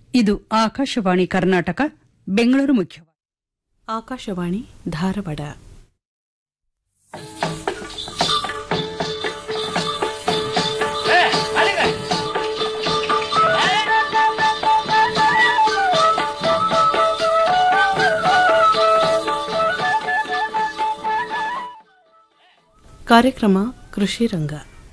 ಇದು ಆಕಾಶವಾಣಿ ಕರ್ನಾಟಕ ಬೆಂಗಳೂರು ಮುಖ್ಯ ಆಕಾಶವಾಣಿ ಧಾರವಾಡ ಕಾರ್ಯಕ್ರಮ ಕೃಷಿ ರಂಗ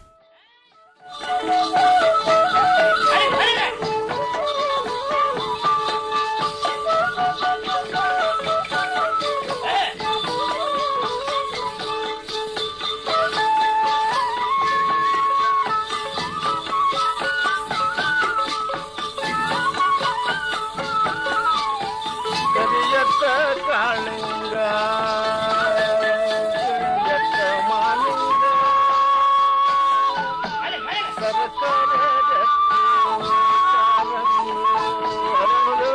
ಕರಿಯತ್ತ ಕಾಳಿಂಗ ಕರಿಯತ್ತ ಮಾಲಿಂಗ ಸರಸರ ರತ್ನ ಕಾರಂಗಿ ಹರಳು.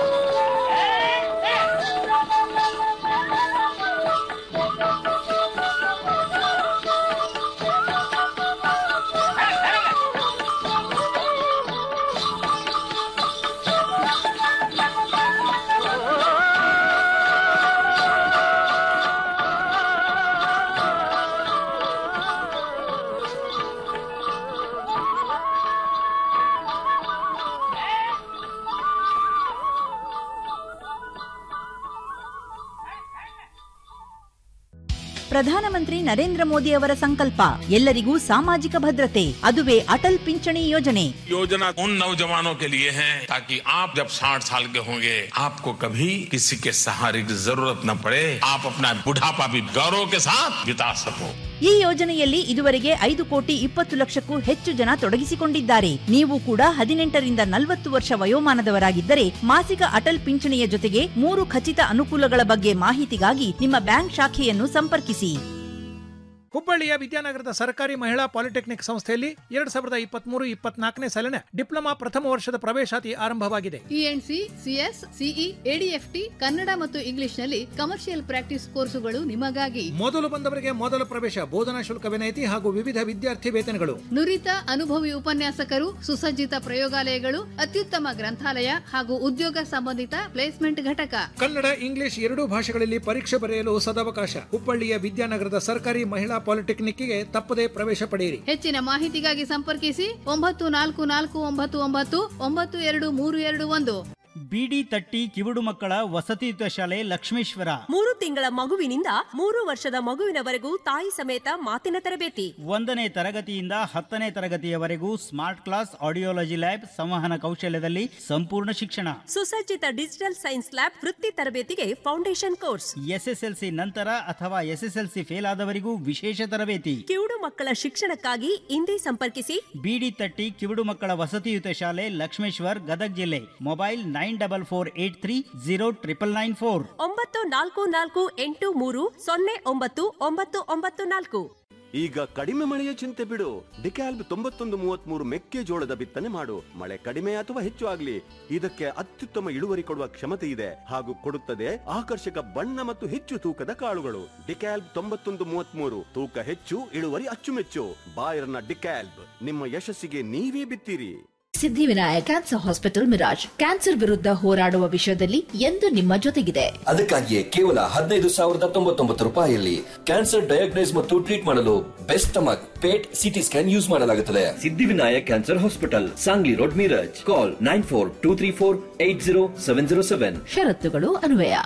ಪ್ರಧಾನಮಂತ್ರಿ ನರೇಂದ್ರ ಮೋದಿ ಅವರ ಸಂಕಲ್ಪ ಎಲ್ಲರಿಗೂ ಸಾಮಾಜಿಕ ಭದ್ರತೆ ಅದುವೇ ಅಟಲ್ ಪಿಂಚಣಿ ಯೋಜನೆ योजना उन नौजवानों के लिए है ताकि आप जब 60 साल के होंगे आपको कभी किसी के सहारे की जरूरत न पड़े आप अपना बुढ़ापा भी गौरव के साथ बिता सको ಈ ಯೋಜನೆಯಲ್ಲಿ ಇದುವರೆಗೆ ಐದು ಕೋಟಿ ಇಪ್ಪತ್ತು ಲಕ್ಷಕ್ಕೂ ಹೆಚ್ಚು ಜನ ತೊಡಗಿಸಿಕೊಂಡಿದ್ದಾರೆ ನೀವು ಕೂಡ ಹದಿನೆಂಟರಿಂದ ನಲವತ್ತು ವರ್ಷ ವಯೋಮಾನದವರಾಗಿದ್ದರೆ ಮಾಸಿಕ ಅಟಲ್ ಪಿಂಚಣಿಯ ಜೊತೆಗೆ ಮೂರು ಖಚಿತ ಅನುಕೂಲಗಳ ಬಗ್ಗೆ ಮಾಹಿತಿಗಾಗಿ ನಿಮ್ಮ ಬ್ಯಾಂಕ್ ಶಾಖೆಯನ್ನು ಸಂಪರ್ಕಿಸಿ ಹುಬ್ಬಳ್ಳಿಯ ವಿದ್ಯಾನಗರದ ಸರ್ಕಾರಿ ಮಹಿಳಾ ಪಾಲಿಟೆಕ್ನಿಕ್ ಸಂಸ್ಥೆಯಲ್ಲಿ ಎರಡ್ ಸಾವಿರದ ಇಪ್ಪತ್ಮೂರು ಇಪ್ಪತ್ನಾಲ್ಕನೇ ಸಾಲಿನ ಡಿಪ್ಲೊಮಾ ಪ್ರಥಮ ವರ್ಷದ ಪ್ರವೇಶಾತಿ ಆರಂಭವಾಗಿದೆ ENC CS CE ADFT Kannada ಮತ್ತು ಇಂಗ್ಲಿಷ್ನಲ್ಲಿ ಕಮರ್ಷಿಯಲ್ ಪ್ರಾಕ್ಟೀಸ್ ಕೋರ್ಸುಗಳು ನಿಮಗಾಗಿ ಮೊದಲು ಬಂದವರಿಗೆ ಮೊದಲ ಪ್ರವೇಶ ಬೋಧನಾ ಶುಲ್ಕ ವಿನಾಯಿತಿ ಹಾಗೂ ವಿವಿಧ ವಿದ್ಯಾರ್ಥಿ ವೇತನಗಳು ನುರಿತ ಅನುಭವಿ ಉಪನ್ಯಾಸಕರು ಸುಸಜ್ಜಿತ ಪ್ರಯೋಗಾಲಯಗಳು ಅತ್ಯುತ್ತಮ ಗ್ರಂಥಾಲಯ ಹಾಗೂ ಉದ್ಯೋಗ ಸಂಬಂಧಿತ ಪ್ಲೇಸ್ಮೆಂಟ್ ಘಟಕ ಕನ್ನಡ ಇಂಗ್ಲಿಷ್ ಎರಡೂ ಭಾಷೆಗಳಲ್ಲಿ ಪರೀಕ್ಷೆ ಬರೆಯಲು ಸದಾವಕಾಶ ಹುಬ್ಬಳ್ಳಿಯ ವಿದ್ಯಾನಗರದ ಸರ್ಕಾರಿ ಮಹಿಳಾ ಪಾಲಿಟೆಕ್ನಿಕ್ಗೆ ತಪ್ಪದೇ ಪ್ರವೇಶ ಪಡೆಯಿರಿ ಹೆಚ್ಚಿನ ಮಾಹಿತಿಗಾಗಿ ಸಂಪರ್ಕಿಸಿ ಒಂಬತ್ತು ನಾಲ್ಕು ನಾಲ್ಕು ಒಂಬತ್ತು ಒಂಬತ್ತು ಒಂಬತ್ತು ಎರಡು ಮೂರು ಎರಡು ಒಂದು ಬಿಡಿ ತಟ್ಟಿ ಕಿವುಡು ಮಕ್ಕಳ ವಸತಿಯುತ ಶಾಲೆ ಲಕ್ಷ್ಮೇಶ್ವರ ಮೂರು ತಿಂಗಳ ಮಗುವಿನಿಂದ ಮೂರು ವರ್ಷದ ಮಗುವಿನವರೆಗೂ ತಾಯಿ ಸಮೇತ ಮಾತಿನ ತರಬೇತಿ ಒಂದನೇ ತರಗತಿಯಿಂದ ಹತ್ತನೇ ತರಗತಿಯವರೆಗೂ ಸ್ಮಾರ್ಟ್ ಕ್ಲಾಸ್ ಆಡಿಯೋಲಜಿ ಲ್ಯಾಬ್ ಸಂವಹನ ಕೌಶಲ್ಯದಲ್ಲಿ ಸಂಪೂರ್ಣ ಶಿಕ್ಷಣ ಸುಸಜ್ಜಿತ ಡಿಜಿಟಲ್ ಸೈನ್ಸ್ ಲ್ಯಾಬ್ ವೃತ್ತಿ ತರಬೇತಿಗೆ ಫೌಂಡೇಶನ್ ಕೋರ್ಸ್ ಎಸ್ಎಸ್ಎಲ್ಸಿ ನಂತರ ಅಥವಾ ಎಸ್ಎಸ್ಎಲ್ಸಿ ಫೇಲ್ ಆದವರಿಗೂ ವಿಶೇಷ ತರಬೇತಿ ಕಿವುಡು ಮಕ್ಕಳ ಶಿಕ್ಷಣಕ್ಕಾಗಿ ಇಂದೇ ಸಂಪರ್ಕಿಸಿ ಬಿಡಿ ತಟ್ಟಿ ಕಿವುಡು ಮಕ್ಕಳ ವಸತಿಯುತ ಶಾಲೆ ಲಕ್ಷ್ಮೇಶ್ವರ್ ಗದಗ್ ಜಿಲ್ಲೆ mobile nine double four eight three zero triple nine four ಒಂಬತ್ತು ನಾಲ್ಕು ನಾಲ್ಕು ಎಂಟು ಮೂರು ಸೊನ್ನೆ ಒಂಬತ್ತು ಒಂಬತ್ತು ಒಂಬತ್ತು ನಾಲ್ಕು ಈಗ ಕಡಿಮೆ ಮಳೆಯ ಚಿಂತೆ ಬಿಡು ಡಿಕ್ಯಾಲ್ಬ್ ತೊಂಬತ್ತೊಂದು ಮೂವತ್ಮೂರು ಮೆಕ್ಕೆಜೋಳದ ಬಿತ್ತನೆ ಮಾಡು ಮಳೆ ಕಡಿಮೆ ಅಥವಾ ಹೆಚ್ಚು ಆಗ್ಲಿ ಇದಕ್ಕೆ ಅತ್ಯುತ್ತಮ ಇಳುವರಿ ಕೊಡುವ ಕ್ಷಮತೆ ಇದೆ ಹಾಗೂ ಕೊಡುತ್ತದೆ ಆಕರ್ಷಕ ಬಣ್ಣ ಮತ್ತು ಹೆಚ್ಚು ತೂಕದ ಕಾಳುಗಳು ಡಿಕ್ಯಾಲ್ಬ್ ತೊಂಬತ್ತೊಂದು ಮೂವತ್ಮೂರು ತೂಕ ಹೆಚ್ಚು ಇಳುವರಿ ಅಚ್ಚುಮೆಚ್ಚು ಬಾಯರ್ನ ಡಿಕ್ಯಾಲ್ಬ್ ನಿಮ್ಮ ಯಶಸ್ಸಿಗೆ ನೀವೇ ಬಿತ್ತೀರಿ Siddhivinayak cancer hospital Miraj cancer ವಿರುದ್ಧ ಹೋರಾಡುವ ವಿಷಯದಲ್ಲಿ ಎಂದು ನಿಮ್ಮ ಜೊತೆಗಿದೆ ಅದಕ್ಕಾಗಿಯೇ ಕೇವಲ ಹದಿನೈದು ಸಾವಿರದ ತೊಂಬತ್ತೊಂಬತ್ತು ರೂಪಾಯಿಯಲ್ಲಿ ಕ್ಯಾನ್ಸರ್ ಡಯಾಗ್ನೈಸ್ ಮತ್ತು ಟ್ರೀಟ್ ಮಾಡಲು best stomach PET CT scan use ಮಾಡಲಾಗುತ್ತದೆ Siddhivinayak cancer hospital Sangli road Miraj call nine four two three four eight zero seven zero seven ಷರತ್ತುಗಳು ಅನ್ವಯ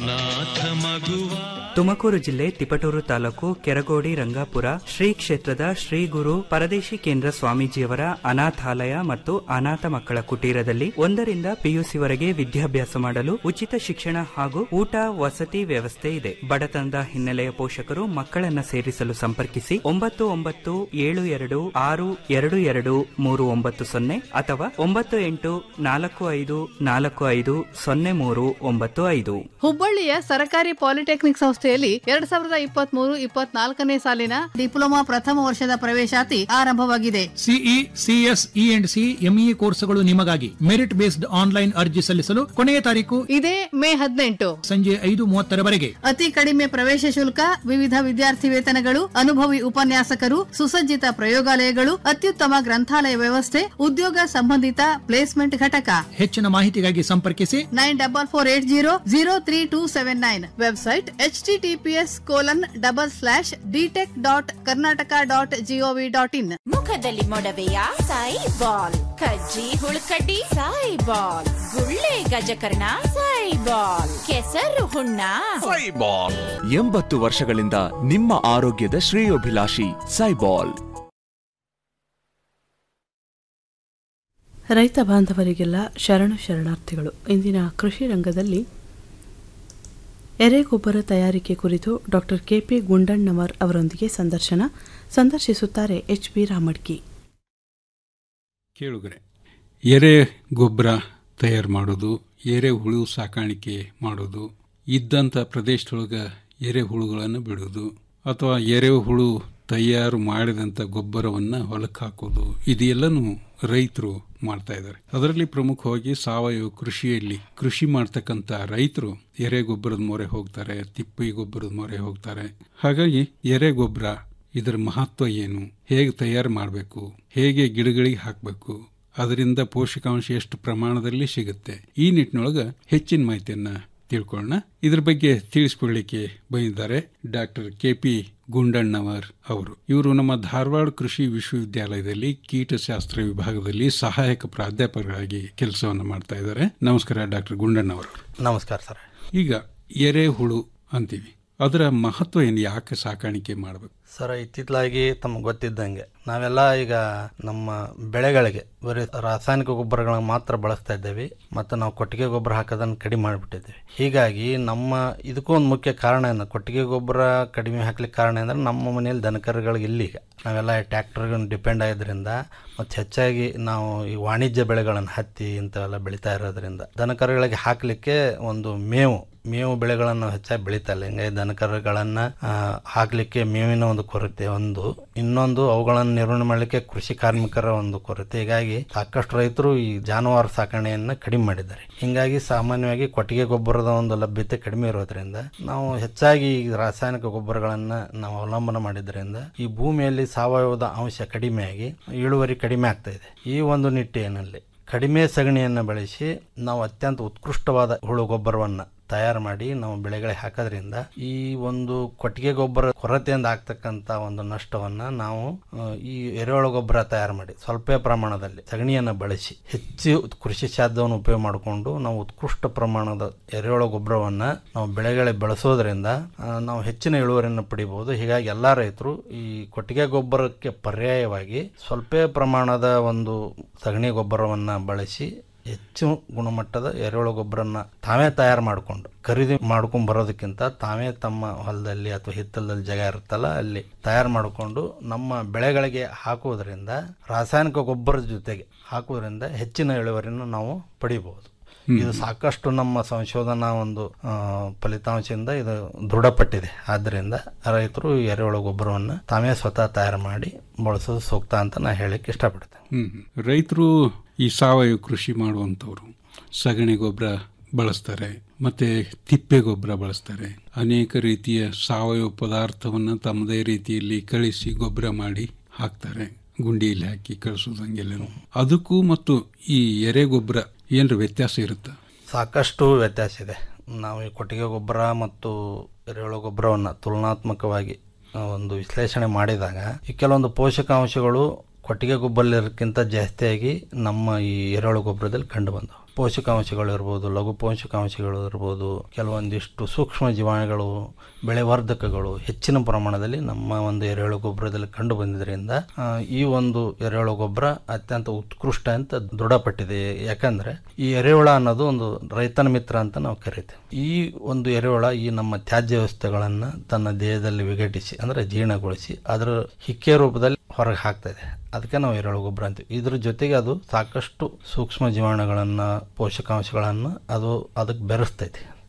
ತುಮಕೂರು ಜಿಲ್ಲೆ ತಿಪಟೂರು ತಾಲೂಕು ಕೆರಗೋಡಿ ರಂಗಾಪುರ ಶ್ರೀ ಕ್ಷೇತ್ರದ ಶ್ರೀ ಗುರು ಪರದೇಶಿ ಕೇಂದ್ರ ಸ್ವಾಮೀಜಿಯವರ ಅನಾಥಾಲಯ ಮತ್ತು ಅನಾಥ ಮಕ್ಕಳ ಕುಟೀರದಲ್ಲಿ ಒಂದರಿಂದ ಪಿಯುಸಿವರೆಗೆ ವಿದ್ಯಾಭ್ಯಾಸ ಮಾಡಲು ಉಚಿತ ಶಿಕ್ಷಣ ಹಾಗೂ ಊಟ ವಸತಿ ವ್ಯವಸ್ಥೆ ಇದೆ ಬಡತನದ ಹಿನ್ನೆಲೆಯ ಪೋಷಕರು ಮಕ್ಕಳನ್ನ ಸೇರಿಸಲು ಸಂಪರ್ಕಿಸಿ ಒಂಬತ್ತು ಒಂಬತ್ತು ಏಳು ಎರಡು ಆರು ಎರಡು ಎರಡು ಮೂರು ಒಂಬತ್ತು ಸೊನ್ನೆ ಅಥವಾ ಒಂಬತ್ತು ಎಂಟು ನಾಲ್ಕು ಐದು ನಾಲ್ಕು ಐದು ಸೊನ್ನೆ ಮೂರು ಒಂಬತ್ತು ಐದು ಹುಬ್ಬಳ್ಳಿಯ ಸರ್ಕಾರಿ ಪಾಲಿಟೆಕ್ನಿಕ್ ಸಂಸ್ಥೆ ಸಂಸ್ಥೆಯಲ್ಲಿ ಎರಡ್ ಸಾವಿರದ ಇಪ್ಪತ್ತ್ ಮೂರು ಇಪ್ಪತ್ನಾಲ್ಕನೇ ಸಾಲಿನ ಡಿಪ್ಲೊಮಾ ಪ್ರಥಮ ವರ್ಷದ ಪ್ರವೇಶಾತಿ ಆರಂಭವಾಗಿದೆ CE CS E and C ME ಕೋರ್ಸ್ಗಳು ನಿಮಗಾಗಿ ಮೆರಿಟ್ ಬೇಸ್ಡ್ ಆನ್ಲೈನ್ ಅರ್ಜಿ ಸಲ್ಲಿಸಲು ಕೊನೆಯ ತಾರೀಕು ಇದೇ ಮೇ ಹದಿನೆಂಟು ಸಂಜೆ ಐದು ಮೂವತ್ತರವರೆಗೆ ಅತಿ ಕಡಿಮೆ ಪ್ರವೇಶ ಶುಲ್ಕ ವಿವಿಧ ವಿದ್ಯಾರ್ಥಿ ವೇತನಗಳು ಅನುಭವಿ ಉಪನ್ಯಾಸಕರು ಸುಸಜ್ಜಿತ ಪ್ರಯೋಗಾಲಯಗಳು ಅತ್ಯುತ್ತಮ ಗ್ರಂಥಾಲಯ ವ್ಯವಸ್ಥೆ ಉದ್ಯೋಗ ಸಂಬಂಧಿತ ಪ್ಲೇಸ್ಮೆಂಟ್ ಘಟಕ ಹೆಚ್ಚಿನ ಮಾಹಿತಿಗಾಗಿ ಸಂಪರ್ಕಿಸಿ nine double four eight zero zero three two seven nine website H T TPS colon double slash dtek dot Karnataka dot GOV dot in ಮುಖದಲ್ಲಿ ಮೊಡವೆಯ ಸಾಯಿ ಬಾಲ್ ಕಜ್ಜಿ ಹುಳುಕಡ್ಡಿ ಸಾಯಿ ಬಾಲ್ ಗುಳ್ಳೆ ಗಜಕರ್ಣ ಸಾಯಿ ಬಾಲ್ ಕೆಸರು ಹುಣ್ಣ ಎಂಬತ್ತು ವರ್ಷಗಳಿಂದ ನಿಮ್ಮ ಆರೋಗ್ಯದ ಶ್ರೇಯೋಭಿಲಾಷಿ ಸೈಬಾಲ್ ರೈತ ಬಾಂಧವರಿಗೆಲ್ಲ ಶರಣು ಶರಣಾರ್ಥಿಗಳು ಇಂದಿನ ಕೃಷಿ ರಂಗದಲ್ಲಿ ಎರೆಗೊಬ್ಬರ ತಯಾರಿಕೆ ಕುರಿತು ಡಾಕ್ಟರ್ ಕೆಪಿ ಗುಂಡಣ್ಣವರ್ ಅವರೊಂದಿಗೆ ಸಂದರ್ಶನ ಸಂದರ್ಶಿಸುತ್ತಾರೆ ಎಚ್ ಬಿ ರಾಮಡ್ಕಿ ಕೇಳುಗರೆ ಎರೆ ಗೊಬ್ಬರ ತಯಾರು ಮಾಡೋದು ಎರೆ ಹುಳು ಸಾಕಾಣಿಕೆ ಮಾಡೋದು ಇದ್ದಂಥ ಪ್ರದೇಶದೊಳಗೆ ಎರೆ ಹುಳುಗಳನ್ನು ಬಿಡೋದು ಅಥವಾ ಎರೆ ಹುಳು ತಯಾರು ಮಾಡಿದಂಥ ಗೊಬ್ಬರವನ್ನು ಹೊಲಕ್ಕೆ ಹಾಕೋದು ಇದೆಲ್ಲನೂ ರೈತರು ಮಾಡ್ತಾ ಇದ್ದಾರೆ ಅದರಲ್ಲಿ ಪ್ರಮುಖವಾಗಿ ಸಾವಯವ ಕೃಷಿಯಲ್ಲಿ ಕೃಷಿ ಮಾಡ್ತಕ್ಕಂಥ ರೈತರು ಎರೆ ಗೊಬ್ಬರದ ಮೊರೆ ಹೋಗ್ತಾರೆ ತಿಪ್ಪಿ ಗೊಬ್ಬರದ ಮೊರೆ ಹೋಗ್ತಾರೆ ಹಾಗಾಗಿ ಎರೆ ಗೊಬ್ಬರ ಇದರ ಮಹತ್ವ ಏನು ಹೇಗೆ ತಯಾರು ಮಾಡಬೇಕು ಹೇಗೆ ಗಿಡಗಳಿಗೆ ಹಾಕಬೇಕು ಅದರಿಂದ ಪೋಷಕಾಂಶ ಎಷ್ಟು ಪ್ರಮಾಣದಲ್ಲಿ ಸಿಗುತ್ತೆ ಈ ನಿಟ್ಟಿನೊಳಗೆ ಹೆಚ್ಚಿನ ಮಾಹಿತಿಯನ್ನ ತಿಳ್ಕೊಳ್ಳೋಣ ಇದ್ರ ಬಗ್ಗೆ ತಿಳಿಸ್ಕೊಳ್ಳಿಕ್ಕೆ ಬಂದಿದ್ದಾರೆ ಡಾಕ್ಟರ್ ಕೆ ಪಿ ಗುಂಡಣ್ಣವರ್ ಅವರು ಇವರು ನಮ್ಮ ಧಾರವಾಡ ಕೃಷಿ ವಿಶ್ವವಿದ್ಯಾಲಯದಲ್ಲಿ ಕೀಟಶಾಸ್ತ್ರ ವಿಭಾಗದಲ್ಲಿ ಸಹಾಯಕ ಪ್ರಾಧ್ಯಾಪಕರಾಗಿ ಕೆಲಸವನ್ನು ಮಾಡ್ತಾ ಇದ್ದಾರೆ ನಮಸ್ಕಾರ ಡಾಕ್ಟರ್ ಗುಂಡಣ್ಣವರು ನಮಸ್ಕಾರ ಸರ್ ಈಗ ಎರೆಹುಳು ಅಂತೀವಿ ಅದರ ಮಹತ್ವ ಏನು ಯಾಕೆ ಸಾಕಾಣಿಕೆ ಮಾಡಬೇಕು ಸರ್ ಇತ್ತಿತ್ತಲಾಗಿ ತಮ್ಗೆ ಗೊತ್ತಿದ್ದಂಗೆ ನಾವೆಲ್ಲ ಈಗ ನಮ್ಮ ಬೆಳೆಗಳಿಗೆ ಬರೀ ರಾಸಾಯನಿಕ ಗೊಬ್ಬರಗಳನ್ನ ಮಾತ್ರ ಬಳಸ್ತಾ ಇದ್ದೇವೆ ಮತ್ತು ನಾವು ಕೊಟ್ಟಿಗೆ ಗೊಬ್ಬರ ಹಾಕೋದನ್ನು ಕಡಿಮೆ ಮಾಡಿಬಿಟ್ಟಿದ್ದೇವೆ ಹೀಗಾಗಿ ನಮ್ಮ ಇದಕ್ಕೂ ಒಂದು ಮುಖ್ಯ ಕಾರಣ ಏನು ಕೊಟ್ಟಿಗೆ ಗೊಬ್ಬರ ಕಡಿಮೆ ಹಾಕ್ಲಿಕ್ಕೆ ಕಾರಣ ಅಂದರೆ ನಮ್ಮ ಮನೆಯಲ್ಲಿ ದನಕರುಗಳಿಗೆ ಇಲ್ಲೀಗ ನಾವೆಲ್ಲ ಟ್ಯಾಕ್ಟರ್ಗೆ ಡಿಪೆಂಡ್ ಆಗಿದ್ದರಿಂದ ಮತ್ತು ಹೆಚ್ಚಾಗಿ ನಾವು ಈ ವಾಣಿಜ್ಯ ಬೆಳೆಗಳನ್ನು ಹತ್ತಿ ಇಂಥವೆಲ್ಲ ಬೆಳೀತಾ ಇರೋದ್ರಿಂದ ದನಕರುಗಳಿಗೆ ಹಾಕಲಿಕ್ಕೆ ಒಂದು ಮೇವು ಮೇವು ಬೆಳೆಗಳನ್ನು ಹೆಚ್ಚಾಗಿ ಬೆಳೀತಾ ಇಲ್ಲ ಹಿಂಗಾಗಿ ದನಕರುಗಳನ್ನು ಹಾಕಲಿಕ್ಕೆ ಮೇವಿನ ಒಂದು ಕೊರತೆ ಒಂದು ಇನ್ನೊಂದು ಅವುಗಳನ್ನು ನಿರ್ವಹಣೆ ಮಾಡಲಿಕ್ಕೆ ಕೃಷಿ ಕಾರ್ಮಿಕರ ಒಂದು ಕೊರತೆ ಹೀಗಾಗಿ ಸಾಕಷ್ಟು ರೈತರು ಈ ಜಾನುವಾರು ಸಾಕಣೆಯನ್ನು ಕಡಿಮೆ ಮಾಡಿದ್ದಾರೆ ಹಿಂಗಾಗಿ ಸಾಮಾನ್ಯವಾಗಿ ಕೊಟ್ಟಿಗೆ ಗೊಬ್ಬರದ ಒಂದು ಲಭ್ಯತೆ ಕಡಿಮೆ ಇರೋದ್ರಿಂದ ನಾವು ಹೆಚ್ಚಾಗಿ ಈ ರಾಸಾಯನಿಕ ಗೊಬ್ಬರಗಳನ್ನು ನಾವು ಅವಲಂಬನೆ ಮಾಡಿದ್ರಿಂದ ಈ ಭೂಮಿಯಲ್ಲಿ ಸಾವಯವದ ಅಂಶ ಕಡಿಮೆಯಾಗಿ ಇಳುವರಿ ಕಡಿಮೆ ಆಗ್ತಾ ಇದೆ ಈ ಒಂದು ನಿಟ್ಟಿನಲ್ಲಿ ಕಡಿಮೆ ಸಗಣಿಯನ್ನು ಬಳಸಿ ನಾವು ಅತ್ಯಂತ ಉತ್ಕೃಷ್ಟವಾದ ಹುಳು ಗೊಬ್ಬರವನ್ನು ತಯಾರು ಮಾಡಿ ನಾವು ಬೆಳೆಗಳಿಗೆ ಹಾಕೋದ್ರಿಂದ ಈ ಒಂದು ಕೊಟ್ಟಿಗೆ ಗೊಬ್ಬರ ಕೊರತೆಯಿಂದ ಆಗ್ತಕ್ಕಂಥ ಒಂದು ನಷ್ಟವನ್ನು ನಾವು ಆ, ಈ ಎರೆಹುಳು ಗೊಬ್ಬರ ತಯಾರು ಮಾಡಿ ಸ್ವಲ್ಪ ಪ್ರಮಾಣದಲ್ಲಿ ಸಗಣಿಯನ್ನು ಬಳಸಿ ಹೆಚ್ಚು ಕೃಷಿ ಶಾದ್ಯವನ್ನು ಉಪಯೋಗ ಮಾಡಿಕೊಂಡು ನಾವು ಉತ್ಕೃಷ್ಟ ಪ್ರಮಾಣದ ಎರೆಹುಳು ಗೊಬ್ಬರವನ್ನು ನಾವು ಬೆಳೆಗಳಿಗೆ ಬಳಸೋದ್ರಿಂದ ಆ, ನಾವು ಹೆಚ್ಚಿನ ಇಳುವರಿಯನ್ನು ಪಡಿಬಹುದು ಹೀಗಾಗಿ ಎಲ್ಲ ರೈತರು ಈ ಕೊಟ್ಟಿಗೆ ಗೊಬ್ಬರಕ್ಕೆ ಪರ್ಯಾಯವಾಗಿ ಸ್ವಲ್ಪ ಪ್ರಮಾಣದ ಒಂದು ಸಗಣಿ ಗೊಬ್ಬರವನ್ನು ಬಳಸಿ ಹೆಚ್ಚು ಗುಣಮಟ್ಟದ ಎರೆಹುಳು ಗೊಬ್ಬರನ್ನ ತಾವೇ ತಯಾರು ಮಾಡಿಕೊಂಡು ಖರೀದಿ ಮಾಡ್ಕೊಂಡು ಬರೋದಕ್ಕಿಂತ ತಾವೇ ತಮ್ಮ ಹೊಲದಲ್ಲಿ ಅಥವಾ ಹಿತ್ತಲದಲ್ಲಿ ಜಾಗ ಇರುತ್ತಲ್ಲ ಅಲ್ಲಿ ತಯಾರು ಮಾಡಿಕೊಂಡು ನಮ್ಮ ಬೆಳೆಗಳಿಗೆ ಹಾಕುವುದರಿಂದ ರಾಸಾಯನಿಕ ಗೊಬ್ಬರದ ಜೊತೆಗೆ ಹಾಕುವುದರಿಂದ ಹೆಚ್ಚಿನ ಇಳುವರಿಯನ್ನು ನಾವು ಪಡಿಬಹುದು ಇದು ಸಾಕಷ್ಟು ನಮ್ಮ ಸಂಶೋಧನಾ ಒಂದು ಆ, ಫಲಿತಾಂಶದಿಂದ ಇದು ದೃಢಪಟ್ಟಿದೆ ಆದ್ದರಿಂದ ರೈತರು ಈ ಎರೆಹುಳು ಗೊಬ್ಬರವನ್ನು ತಾವೇ ಸ್ವತಃ ತಯಾರು ಮಾಡಿ ಬಳಸೋದು ಸೂಕ್ತ ಅಂತ ನಾ ಹೇಳಕ್ಕೆ ಇಷ್ಟಪಡ್ತೇನೆ ಹ್ಮ್ ರೈತರು ಈ ಸಾವಯವ ಕೃಷಿ ಮಾಡುವಂಥವ್ರು ಸಗಣಿ ಗೊಬ್ಬರ ಬಳಸ್ತಾರೆ ಮತ್ತೆ ತಿಪ್ಪೆ ಗೊಬ್ಬರ ಬಳಸ್ತಾರೆ ಅನೇಕ ರೀತಿಯ ಸಾವಯವ ಪದಾರ್ಥವನ್ನು ತಮ್ಮದೇ ರೀತಿಯಲ್ಲಿ ಕಳಿಸಿ ಗೊಬ್ಬರ ಮಾಡಿ ಹಾಕ್ತಾರೆ ಗುಂಡಿಯಲ್ಲಿ ಹಾಕಿ ಕಳಿಸೋದಂಗೆಲ್ಲನು ಅದಕ್ಕೂ ಮತ್ತು ಈ ಎರೆ ಗೊಬ್ಬರ ಏನಾರ ವ್ಯತ್ಯಾಸ ಇರುತ್ತಾ ಸಾಕಷ್ಟು ವ್ಯತ್ಯಾಸ ಇದೆ ನಾವು ಈ ಕೊಟ್ಟಿಗೆ ಗೊಬ್ಬರ ಮತ್ತು ಎರೆಹುಳು ಗೊಬ್ಬರವನ್ನು ತುಲನಾತ್ಮಕವಾಗಿ ಆ, ಒಂದು ವಿಶ್ಲೇಷಣೆ ಮಾಡಿದಾಗ ಈ ಕೆಲವೊಂದು ಪೋಷಕಾಂಶಗಳು ಕೊಟ್ಟಿಗೆ ಗೊಬ್ಬರಕ್ಕಿಂತ ಜಾಸ್ತಿಯಾಗಿ ನಮ್ಮ ಈ ಎರೆಹುಳು ಗೊಬ್ಬರದಲ್ಲಿ ಕಂಡು ಬಂದವು ಪೋಷಕಾಂಶಗಳು ಇರ್ಬೋದು ಲಘು ಪೋಷಕಾಂಶಗಳು ಇರ್ಬೋದು ಕೆಲವೊಂದಿಷ್ಟು ಸೂಕ್ಷ್ಮ ಜೀವಾಣುಗಳು ಬೆಳೆ ವರ್ಧಕಗಳು ಹೆಚ್ಚಿನ ಪ್ರಮಾಣದಲ್ಲಿ ನಮ್ಮ ಒಂದು ಎರೆಹುಳು ಗೊಬ್ಬರದಲ್ಲಿ ಕಂಡು ಬಂದಿದ್ದರಿಂದ ಆ, ಈ ಒಂದು ಎರೆಹುಳು ಗೊಬ್ಬರ ಅತ್ಯಂತ ಉತ್ಕೃಷ್ಟ ಅಂತ ದೃಢಪಟ್ಟಿದೆ ಯಾಕಂದ್ರೆ ಈ ಎರೆಹುಳ ಅನ್ನೋದು ಒಂದು ರೈತನ ಮಿತ್ರ ಅಂತ ನಾವು ಕರಿತೇವೆ ಈ ಒಂದು ಎರೆಹುಳ ಈ ನಮ್ಮ ತ್ಯಾಜ್ಯ ವ್ಯವಸ್ಥೆಗಳನ್ನು ತನ್ನ ದೇಹದಲ್ಲಿ ವಿಘಟಿಸಿ ಅಂದ್ರೆ ಜೀರ್ಣಗೊಳಿಸಿ ಅದರ ಹಿಕ್ಕೆ ರೂಪದಲ್ಲಿ ಹೊರಗೆ ಹಾಕ್ತಾ ಇದೆ ಅದಕ್ಕೆ ನಾವು ಎರೆಹುಳು ಗೊಬ್ಬರ ಅಂತೀವಿ ಇದ್ರ ಜೊತೆಗೆ ಅದು ಸಾಕಷ್ಟು ಸೂಕ್ಷ್ಮ ಜೀವಾಣುಗಳನ್ನು ಪೋಷಕಾಂಶಗಳನ್ನು ಅದು ಅದಕ್ಕೆ ಬೆರೆಸ್ತೈತಿ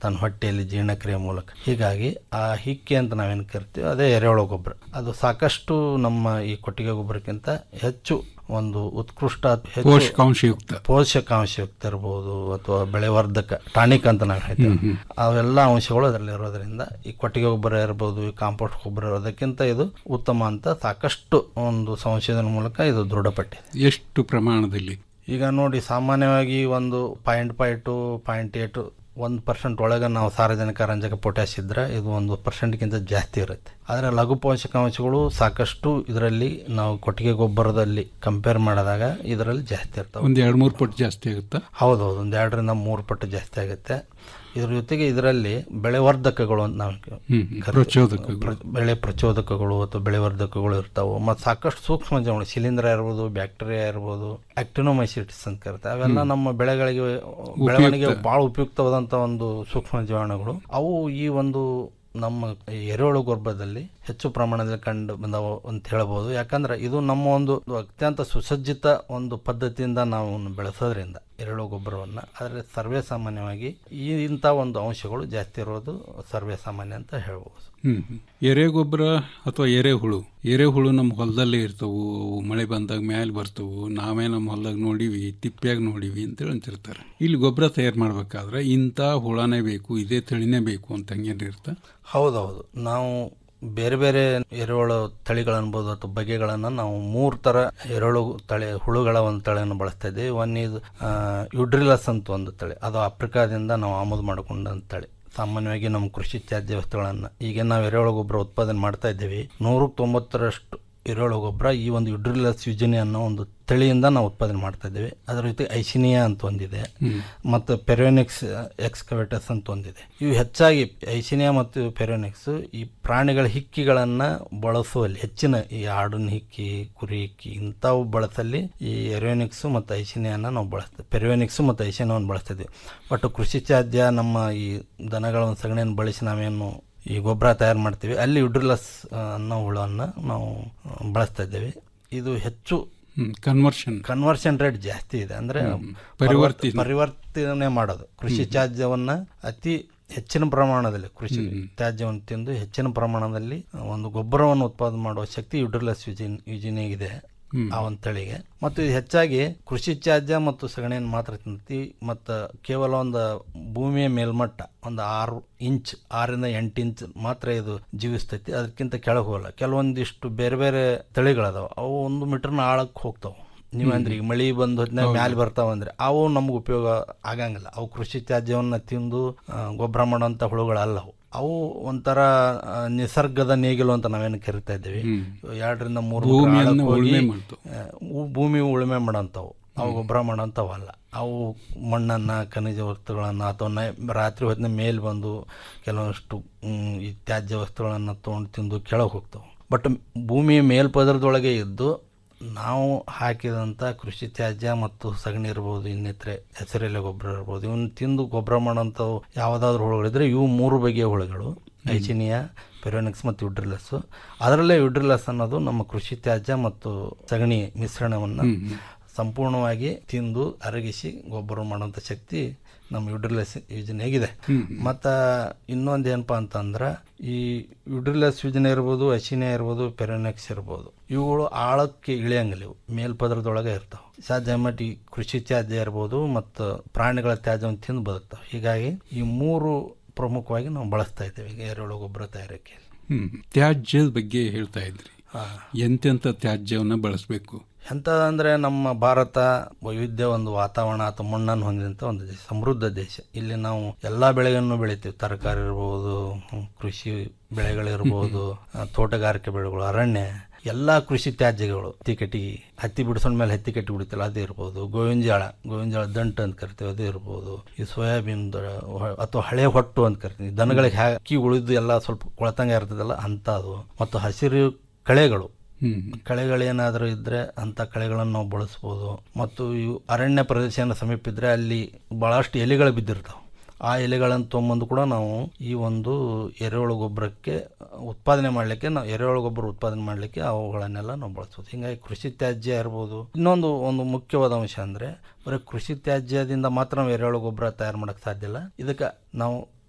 ತನ್ನ ಹೊಟ್ಟೆಯಲ್ಲಿ ಜೀರ್ಣಕ್ರಿಯೆ ಮೂಲಕ ಹೀಗಾಗಿ ಆ ಹಿಕ್ಕೆ ಅಂತ ನಾವೇನು ಕರಿತೀವಿ ಅದೇ ಎರೆಹುಳು ಗೊಬ್ಬರ ಅದು ಸಾಕಷ್ಟು ನಮ್ಮ ಈ ಕೊಟ್ಟಿಗೆ ಗೊಬ್ಬರಕ್ಕಿಂತ ಹೆಚ್ಚು ಒಂದು ಉತ್ಕೃಷ್ಟ ಹೆಚ್ಚು ಪೋಷಕಾಂಶಯುಕ್ತ. ಪೋಷಕಾಂಶಯುಕ್ತ ಇರ್ಬೋದು ಅಥವಾ ಬೆಳೆವರ್ಧಕ ಟಾನಿಕ್ ಅಂತ ನಾವು ಹೇಳ್ತೀವಿ ಅವೆಲ್ಲ ಅಂಶಗಳು ಅದರಲ್ಲಿ ಇರೋದ್ರಿಂದ ಈ ಕೊಟ್ಟಿಗೆ ಗೊಬ್ಬರ ಇರ್ಬೋದು ಈ ಕಾಂಪೋಸ್ಟ್ ಗೊಬ್ಬರ ಇರೋದಕ್ಕಿಂತ ಇದು ಉತ್ತಮ ಅಂತ ಸಾಕಷ್ಟು ಒಂದು ಸಂಶೋಧನೆ ಮೂಲಕ ಇದು ದೃಢಪಟ್ಟಿದೆ ಎಷ್ಟು ಪ್ರಮಾಣದಲ್ಲಿ ಈಗ ನೋಡಿ ಸಾಮಾನ್ಯವಾಗಿ ಒಂದು point five to point eight ಒಂದು ಪರ್ಸೆಂಟ್ ಒಳಗೆ ನಾವು ಸಾರ್ವಜನಿಕ ರಂಜಕ ಪೊಟ್ಯಾಶ್ ಇದ್ದರೆ ಇದು ಒಂದು ಪರ್ಸೆಂಟ್ಗಿಂತ ಜಾಸ್ತಿ ಇರುತ್ತೆ ಆದರೆ ಲಘು ಪೋಷಕಾಂಶಗಳು ಸಾಕಷ್ಟು ಇದರಲ್ಲಿ ನಾವು ಕೊಟ್ಟಿಗೆ ಗೊಬ್ಬರದಲ್ಲಿ ಕಂಪೇರ್ ಮಾಡಿದಾಗ ಇದರಲ್ಲಿ ಜಾಸ್ತಿ ಇರ್ತವೆ ಒಂದ್ ಎರಡ್ ಮೂರು ಪಟ್ಟು ಜಾಸ್ತಿ ಆಗುತ್ತಾ ಹೌದೌದು ಒಂದು ಎರಡರಿಂದ ಮೂರು ಪಟ್ಟು ಜಾಸ್ತಿ ಆಗುತ್ತೆ ಇದ್ರ ಜೊತೆಗೆ ಇದರಲ್ಲಿ ಬೆಳೆವರ್ಧಕಗಳು ಅಂತ ನಾವು ಹ್ಮ್, ಹ್ಮ್. ಕರಿತೀವಿ. ಪ್ರಚೋದಕಗಳು. ಪ್ರ- ಬೆಳೆ ಪ್ರಚೋದಕಗಳು ಅಥವಾ ಬೆಳೆವರ್ಧಕಗಳು ಇರ್ತಾವೆ ಮತ್ತು ಸಾಕಷ್ಟು ಸೂಕ್ಷ್ಮ ಜೀವಾಣು ಶಿಲೀಂಧ್ರ ಇರ್ಬೋದು ಬ್ಯಾಕ್ಟೀರಿಯಾ ಇರ್ಬೋದು ಆಕ್ಟಿನೋಮೈಸಿಟಿಸ್ ಅಂತ ಕರಿತಾರೆ ಅವೆಲ್ಲ ಹ್ಮ್. ನಮ್ಮ ಬೆಳೆಗಳಿಗೆ ಬೆಳವಣಿಗೆ ಉಪಯುಕ್ತ. ಭಾಳ ಉಪಯುಕ್ತವಾದಂಥ ಒಂದು ಸೂಕ್ಷ್ಮ ಜೀವಾಣುಗಳು ಅವು ಈ ಒಂದು ನಮ್ಮ ಈ ಎರೆಹುಳು ಗೊಬ್ಬರದಲ್ಲಿ ಹೆಚ್ಚು ಪ್ರಮಾಣದಲ್ಲಿ ಕಂಡು ಬಂದವು ಅಂತ ಹೇಳ್ಬೋದು ಯಾಕಂದ್ರೆ ಇದು ನಮ್ಮ ಒಂದು ಅತ್ಯಂತ ಸುಸಜ್ಜಿತ ಒಂದು ಪದ್ಧತಿಯಿಂದ ನಾವು ಬೆಳೆಸೋದ್ರಿಂದ ಎರೆಹುಳು ಗೊಬ್ಬರವನ್ನು ಆದರೆ ಸರ್ವೇ ಸಾಮಾನ್ಯವಾಗಿ ಈ ಇಂಥ ಒಂದು ಅಂಶಗಳು ಜಾಸ್ತಿ ಇರೋದು ಸರ್ವೇ ಸಾಮಾನ್ಯ ಅಂತ ಹೇಳ್ಬೋದು ಹ್ಮ್ ಹ್ಮ್. ಎರೆಗೊಬ್ಬರ ಅಥವಾ ಎರೆಹುಳು ಎರೆಹುಳು ನಮ್ಮ ಹೊಲದಲ್ಲೇ ಇರ್ತವು ಅವು ಮಳೆ ಬಂದಾಗ ಮ್ಯಾಲೆ ಬರ್ತವು ನಾವೇ ನಮ್ಮ ಹೊಲದಾಗ ನೋಡಿವಿ ತಿಪ್ಪ್ಯಾಗ ನೋಡಿವಿ ಅಂತೇಳಿ ಅಂತಿರ್ತಾರೆ ಇಲ್ಲಿ ಗೊಬ್ಬರ ತಯಾರು ಮಾಡ್ಬೇಕಾದ್ರೆ ಇಂಥ ಹುಳನೇ ಬೇಕು ಇದೇ ತಳಿನೇ ಬೇಕು ಅಂತ ಹಂಗೇನಿರ್ತ ಹೌದೌದು ನಾವು ಬೇರೆ ಬೇರೆ ಎರೆಹುಳು ತಳಿಗಳು ಅನ್ಬೋದು ಅಥವಾ ಬಗೆಗಳನ್ನು ನಾವು ಮೂರು ಥರ ಎರೆಹುಳು ತಳಿ ಹುಳುಗಳ ಒಂದು ತಳಿಯನ್ನು ಬಳಸ್ತಾ ಇದ್ದೀವಿ ಒನ್ ಇದು ಯುಡ್ರಿಲಸ್ ಅಂತ ಒಂದು ತಳಿ ಅದು ಆಫ್ರಿಕಾದಿಂದ ನಾವು ಆಮದು ಮಾಡಿಕೊಂಡಂತ ತಳಿ ಸಾಮಾನ್ಯವಾಗಿ ನಮ್ಮ ಕೃಷಿ ತ್ಯಾಜ್ಯ ವಸ್ತುಗಳನ್ನು ಈಗ ನಾವು ಎರೆಹುಳು ಗೊಬ್ಬರ ಉತ್ಪಾದನೆ ಮಾಡ್ತಾ ಇದ್ದೀವಿ ನೂರಕ್ಕೆ ತೊಂಬತ್ತರಷ್ಟು ಎರೆಹುಳು ಗೊಬ್ಬರ ಈ ಒಂದು ಯುಡ್ರಿಲಸ್ ಯುಜಿನಿ ಅನ್ನೋ ಒಂದು ತಳಿಯಿಂದ ನಾವು ಉತ್ಪಾದನೆ ಮಾಡ್ತಾ ಇದ್ದೀವಿ ಅದರ ಜೊತೆ ಐಸಿನಿಯಾ ಅಂತ ಒಂದಿದೆ ಹ್ಮ್. ಮತ್ತು ಪೆರೋನಿಕ್ಸ್ ಎಕ್ಸ್ಕವೇಟರ್ಸ್ ಅಂತ ಒಂದಿದೆ ಇವು ಹೆಚ್ಚಾಗಿ ಐಸಿನಿಯಾ ಮತ್ತು ಪೆರೋನಿಕ್ಸ್ ಈ ಪ್ರಾಣಿಗಳ ಹಿಕ್ಕಿಗಳನ್ನು ಬಳಸುವಲ್ಲಿ ಹೆಚ್ಚಿನ ಈ ಆಡಿನ ಹಿಕ್ಕಿ ಕುರಿ ಹಿಕ್ಕಿ ಇಂಥವು ಬಳಸಲ್ಲಿ ಈ ಎರೋನಿಕ್ಸ್ ಮತ್ತು ಐಸಿನಿಯಾನ ನಾವು ಬಳಸ್ತೇವೆ ಪೆರೋನಿಕ್ಸ್ ಮತ್ತು ಐಸಿನಿಯಾವನ್ನು ಬಳಸ್ತಿದ್ವಿ ಬಟ್ ಕೃಷಿ ತ್ಯಾಜ್ಯ ನಮ್ಮ ಈ ದನಗಳ ಒಂದು ಸಗಣಿಯನ್ನು ಬಳಸಿ ನಾವೇನು ಈ ಗೊಬ್ಬರ ತಯಾರು ಮಾಡ್ತೀವಿ ಅಲ್ಲಿ ಯುಡ್ರಿಲಸ್ ಅನ್ನೋ ಹುಳವನ್ನು ನಾವು ಆ, ಬಳಸ್ತಾ ಇದ್ದೇವೆ ಇದು ಹೆಚ್ಚು ಕನ್ವರ್ಷನ್ ಕನ್ವರ್ಷನ್ ರೇಟ್ ಜಾಸ್ತಿ ಇದೆ ಅಂದ್ರೆ ಹ್ಮ್. ಪರಿವರ್ತಿತ- ಪರಿವರ್ತನೆ ಮಾಡೋದು ಕೃಷಿ ಹ್ಮ್. ತ್ಯಾಜ್ಯವನ್ನ ಅತಿ ಹೆಚ್ಚಿನ ಪ್ರಮಾಣದಲ್ಲಿ ಕೃಷಿ ತ್ಯಾಜ್ಯವನ್ನು ತಿಂದು ಹೆಚ್ಚಿನ ಪ್ರಮಾಣದಲ್ಲಿ ಒಂದು ಗೊಬ್ಬರವನ್ನು ಉತ್ಪಾದನೆ ಮಾಡುವ ಶಕ್ತಿ ಯುಡ್ರಿಲಸ್ ಯುಜಿನ್ ಯುಜಿನಿಗಿದೆ ಹ್ಮ್. ಆ ಒಂದು ತಳಿಗೆ ಮತ್ತು ಇದು ಹೆಚ್ಚಾಗಿ ಕೃಷಿ ತ್ಯಾಜ್ಯ ಮತ್ತು ಸಗಣಿಯನ್ನು ಮಾತ್ರ ತಿಂತಿ ಮತ್ತು ಕೇವಲ ಒಂದು ಭೂಮಿಯ ಮೇಲ್ಮಟ್ಟ ಒಂದು ಆರು ಇಂಚ್ ಆರರಿಂದ ಎಂಟು ಇಂಚ್ ಮಾತ್ರ ಇದು ಜೀವಿಸ್ತೈತಿ ಅದಕ್ಕಿಂತ ಕೆಳಗೆ ಹೋಗಲ್ಲ ಕೆಲವೊಂದಿಷ್ಟು ಬೇರೆ ಬೇರೆ ತಳಿಗಳದಾವ ಅವು ಒಂದು ಮೀಟರ್ನ ಆಳಕ್ಕೆ ಹೋಗ್ತಾವೆ ನೀವಂದ್ರೆ ಈಗ ಮಳಿ ಬಂದ ಹೊತ್ತಿನಾಗ ಹೌದು. ಮ್ಯಾಲೆ ಬರ್ತಾವಂದ್ರೆ ಅವು ನಮ್ಗೆ ಉಪಯೋಗ ಆಗಂಗಿಲ್ಲ ಅವು ಕೃಷಿ ತ್ಯಾಜ್ಯವನ್ನು ತಿಂದು ಆ, ಗೊಬ್ಬರ ಮಾಡೋಂಥ ಹುಳುಗಳಲ್ಲ ಅವು ಅವು ಒಂಥರ ಆ, ನಿಸರ್ಗದ ನೇಗಿಲು ಅಂತ ನಾವೇನು ಕರಿತಾ ಇದ್ದೀವಿ ಹ್ಮ್. ಎರಡರಿಂದ ಮೂರು ಭೂಮಿಯನ್ನು ಆಳಕ್ಕೆ ಹೋಗಿ, ಉಳುಮೆ ಮಾಡ್ತಾವು. ಆ, ಉ- ಭೂಮಿ ಉಳುಮೆ ಮಾಡೋಂಥವು ಅವು ಗೊಬ್ಬರ ಮಾಡೋಂಥವಲ್ಲ ಅವು ಮಣ್ಣನ್ನು ಖನಿಜ ವಸ್ತುಗಳನ್ನು ಅಥವಾ ನೈ ರಾತ್ರಿ ಹೊತ್ತಿನ ಮೇಲೆ ಬಂದು ಕೆಲವಷ್ಟು ಮ್, ಈ ತ್ಯಾಜ್ಯ ವಸ್ತುಗಳನ್ನು ತೊಗೊಂಡು ತಿಂದು ಕೆಳಗೆ ಹೋಗ್ತಾವೆ ಬಟ್ ಭೂಮಿಯ ಮೇಲ್ಪದರದೊಳಗೆ ಇದ್ದು ನಾವು ಹಾಕಿದಂಥ ಕೃಷಿ ತ್ಯಾಜ್ಯ ಮತ್ತು ಸಗಣಿ ಇರ್ಬೋದು ಇನ್ನಿತರೆ ಹೆಸರೆಲೆ ಗೊಬ್ಬರ ಇರ್ಬೋದು ಇವನ್ನ ತಿಂದು ಗೊಬ್ಬರ ಮಾಡೋಂಥವು ಯಾವುದಾದ್ರೂ ಹುಳುಗಳಿದ್ರೆ ಇವು ಮೂರು ಬಗೆಯ ಹುಳುಗಳು ಐಚಿನಿಯಾ ಪೆರೋನಿಕ್ಸ್ ಮತ್ತು ಯುಡ್ರಿಲಸ್ ಅದರಲ್ಲೇ ಯುಡ್ರಿಲಸ್ ಅನ್ನೋದು ನಮ್ಮ ಕೃಷಿ ತ್ಯಾಜ್ಯ ಮತ್ತು ಸಗಣಿ ಮಿಶ್ರಣವನ್ನು ಹ್ಮ್, ಹ್ಮ್. ಸಂಪೂರ್ಣವಾಗಿ ತಿಂದು ಅರಗಿಸಿ ಗೊಬ್ಬರ ಮಾಡುವಂಥ ಶಕ್ತಿ ನಮ್ಮ ಯುಡ್ರಿಲಸ್ ಯೋಜನೆಯಾಗಿದೆ ಹ್ಮ್. ಮತ್ತು ಇನ್ನೊಂದು ಏನಪ್ಪ ಅಂತಂದ್ರೆ ಈ ಯುಡ್ರಿಲಸ್ ಯೋಜನೆ ಇರ್ಬೋದು ಅಶಿನಿಯಾ ಇರ್ಬೋದು ಪೆರೋನೆಕ್ಸ್ ಇರ್ಬೋದು ಇವುಗಳು ಆಳಕ್ಕೆ ಇಳಿಯಂಗಿಲ್ಲ ಇವು ಮೇಲ್ಪದರದೊಳಗೆ ಇರ್ತಾವೆ ಸಾಧ್ಯ ಮಟ್ಟಿ ಕೃಷಿ ತ್ಯಾಜ್ಯ ಇರ್ಬೋದು ಮತ್ತು ಪ್ರಾಣಿಗಳ ತ್ಯಾಜ್ಯವನ್ನು ತಿಂದು ಬದುಕ್ತಾವೆ ಹೀಗಾಗಿ ಈ ಮೂರು ಪ್ರಮುಖವಾಗಿ ನಾವು ಬಳಸ್ತಾ ಇದ್ದೇವೆ ಈಗ ಎರೆಹುಳು ಗೊಬ್ಬರ ತಯಾರಿಕೆ ಹ್ಮ್ ತ್ಯಾಜ್ಯದ ಬಗ್ಗೆ ಹೇಳ್ತಾ ಇದ್ರಿ ಎಂತೆಂಥ ತ್ಯಾಜ್ಯವನ್ನ ಬಳಸಬೇಕು ಎಂತ ಅಂದರೆ ನಮ್ಮ ಭಾರತ ವೈವಿಧ್ಯ ಒಂದು ವಾತಾವರಣ ಅಥವಾ ಮಣ್ಣನ್ನು ಹೊಂದಿದಂಥ ಒಂದು ದೇಶ ಸಮೃದ್ಧ ದೇಶ ಇಲ್ಲಿ ನಾವು ಎಲ್ಲ ಬೆಳೆಗಳನ್ನು ಬೆಳಿತೀವಿ ತರಕಾರಿ ಇರ್ಬೋದು ಹ್ಮ್, ಕೃಷಿ ಬೆಳೆಗಳಿರ್ಬೋದು ಆ, ತೋಟಗಾರಿಕೆ ಬೆಳೆಗಳು ಅರಣ್ಯ ಎಲ್ಲ ಕೃಷಿ ತ್ಯಾಜ್ಯಗಳು ಹತ್ತಿ ಕಟ್ಟಿಗೆ ಹತ್ತಿ ಬಿಡಿಸೋಣ ಮೇಲೆ ಹತ್ತಿ ಕಟ್ಟಿ ಬಿಡುತ್ತಲ್ಲ ಅದು ಇರ್ಬೋದು ಗೋವಿನ ಜೋಳ ಗೋವಿನ ಜೋಳ ದಂಟು ಅಂತ ಕರಿತೀವಿ ಅದು ಇರ್ಬೋದು ಈ ಸೋಯಾಬೀನ್ ಅಥವಾ ಹಳೆ ಹೊಟ್ಟು ಅಂತ ಕರಿತೀವಿ ದನಗಳಿಗೆ ಹಾಕಿ ಉಳಿದು ಎಲ್ಲ ಸ್ವಲ್ಪ ಕೊಳತಂಗ ಇರ್ತದಲ್ಲ ಅಂಥದ್ದು ಮತ್ತು ಹಸಿರು ಕಳೆಗಳು ಕಳೆಗಳೇನಾದರೂ ಇದ್ದರೆ ಅಂಥ ಕಳೆಗಳನ್ನು ನಾವು ಬಳಸ್ಬೋದು ಮತ್ತು ಇವು ಅರಣ್ಯ ಪ್ರದೇಶನ ಸಮೀಪ ಇದ್ದರೆ ಅಲ್ಲಿ ಭಾಳಷ್ಟು ಎಲೆಗಳು ಬಿದ್ದಿರ್ತಾವೆ ಆ ಎಲೆಗಳನ್ನು ತೊಗೊಂಬಂದು ಕೂಡ ನಾವು ಈ ಒಂದು ಎರೆಹುಳು ಗೊಬ್ಬರಕ್ಕೆ ಉತ್ಪಾದನೆ ಮಾಡಲಿಕ್ಕೆ ನಾವು ಎರೆಹುಳು ಗೊಬ್ಬರ ಉತ್ಪಾದನೆ ಮಾಡಲಿಕ್ಕೆ ಅವುಗಳನ್ನೆಲ್ಲ ನಾವು ಬಳಸ್ಬೋದು ಹೀಗಾಗಿ ಕೃಷಿ ತ್ಯಾಜ್ಯ ಇರ್ಬೋದು ಇನ್ನೊಂದು ಒಂದು ಮುಖ್ಯವಾದ ಅಂಶ ಅಂದರೆ ಬರೀ ಕೃಷಿ ತ್ಯಾಜ್ಯದಿಂದ ಮಾತ್ರ ನಾವು ಎರೆಹುಳು ಗೊಬ್ಬರ ತಯಾರು ಮಾಡೋಕ್ಕೆ ಸಾಧ್ಯ ಇಲ್ಲ ಇದಕ್ಕೆ ನಾವು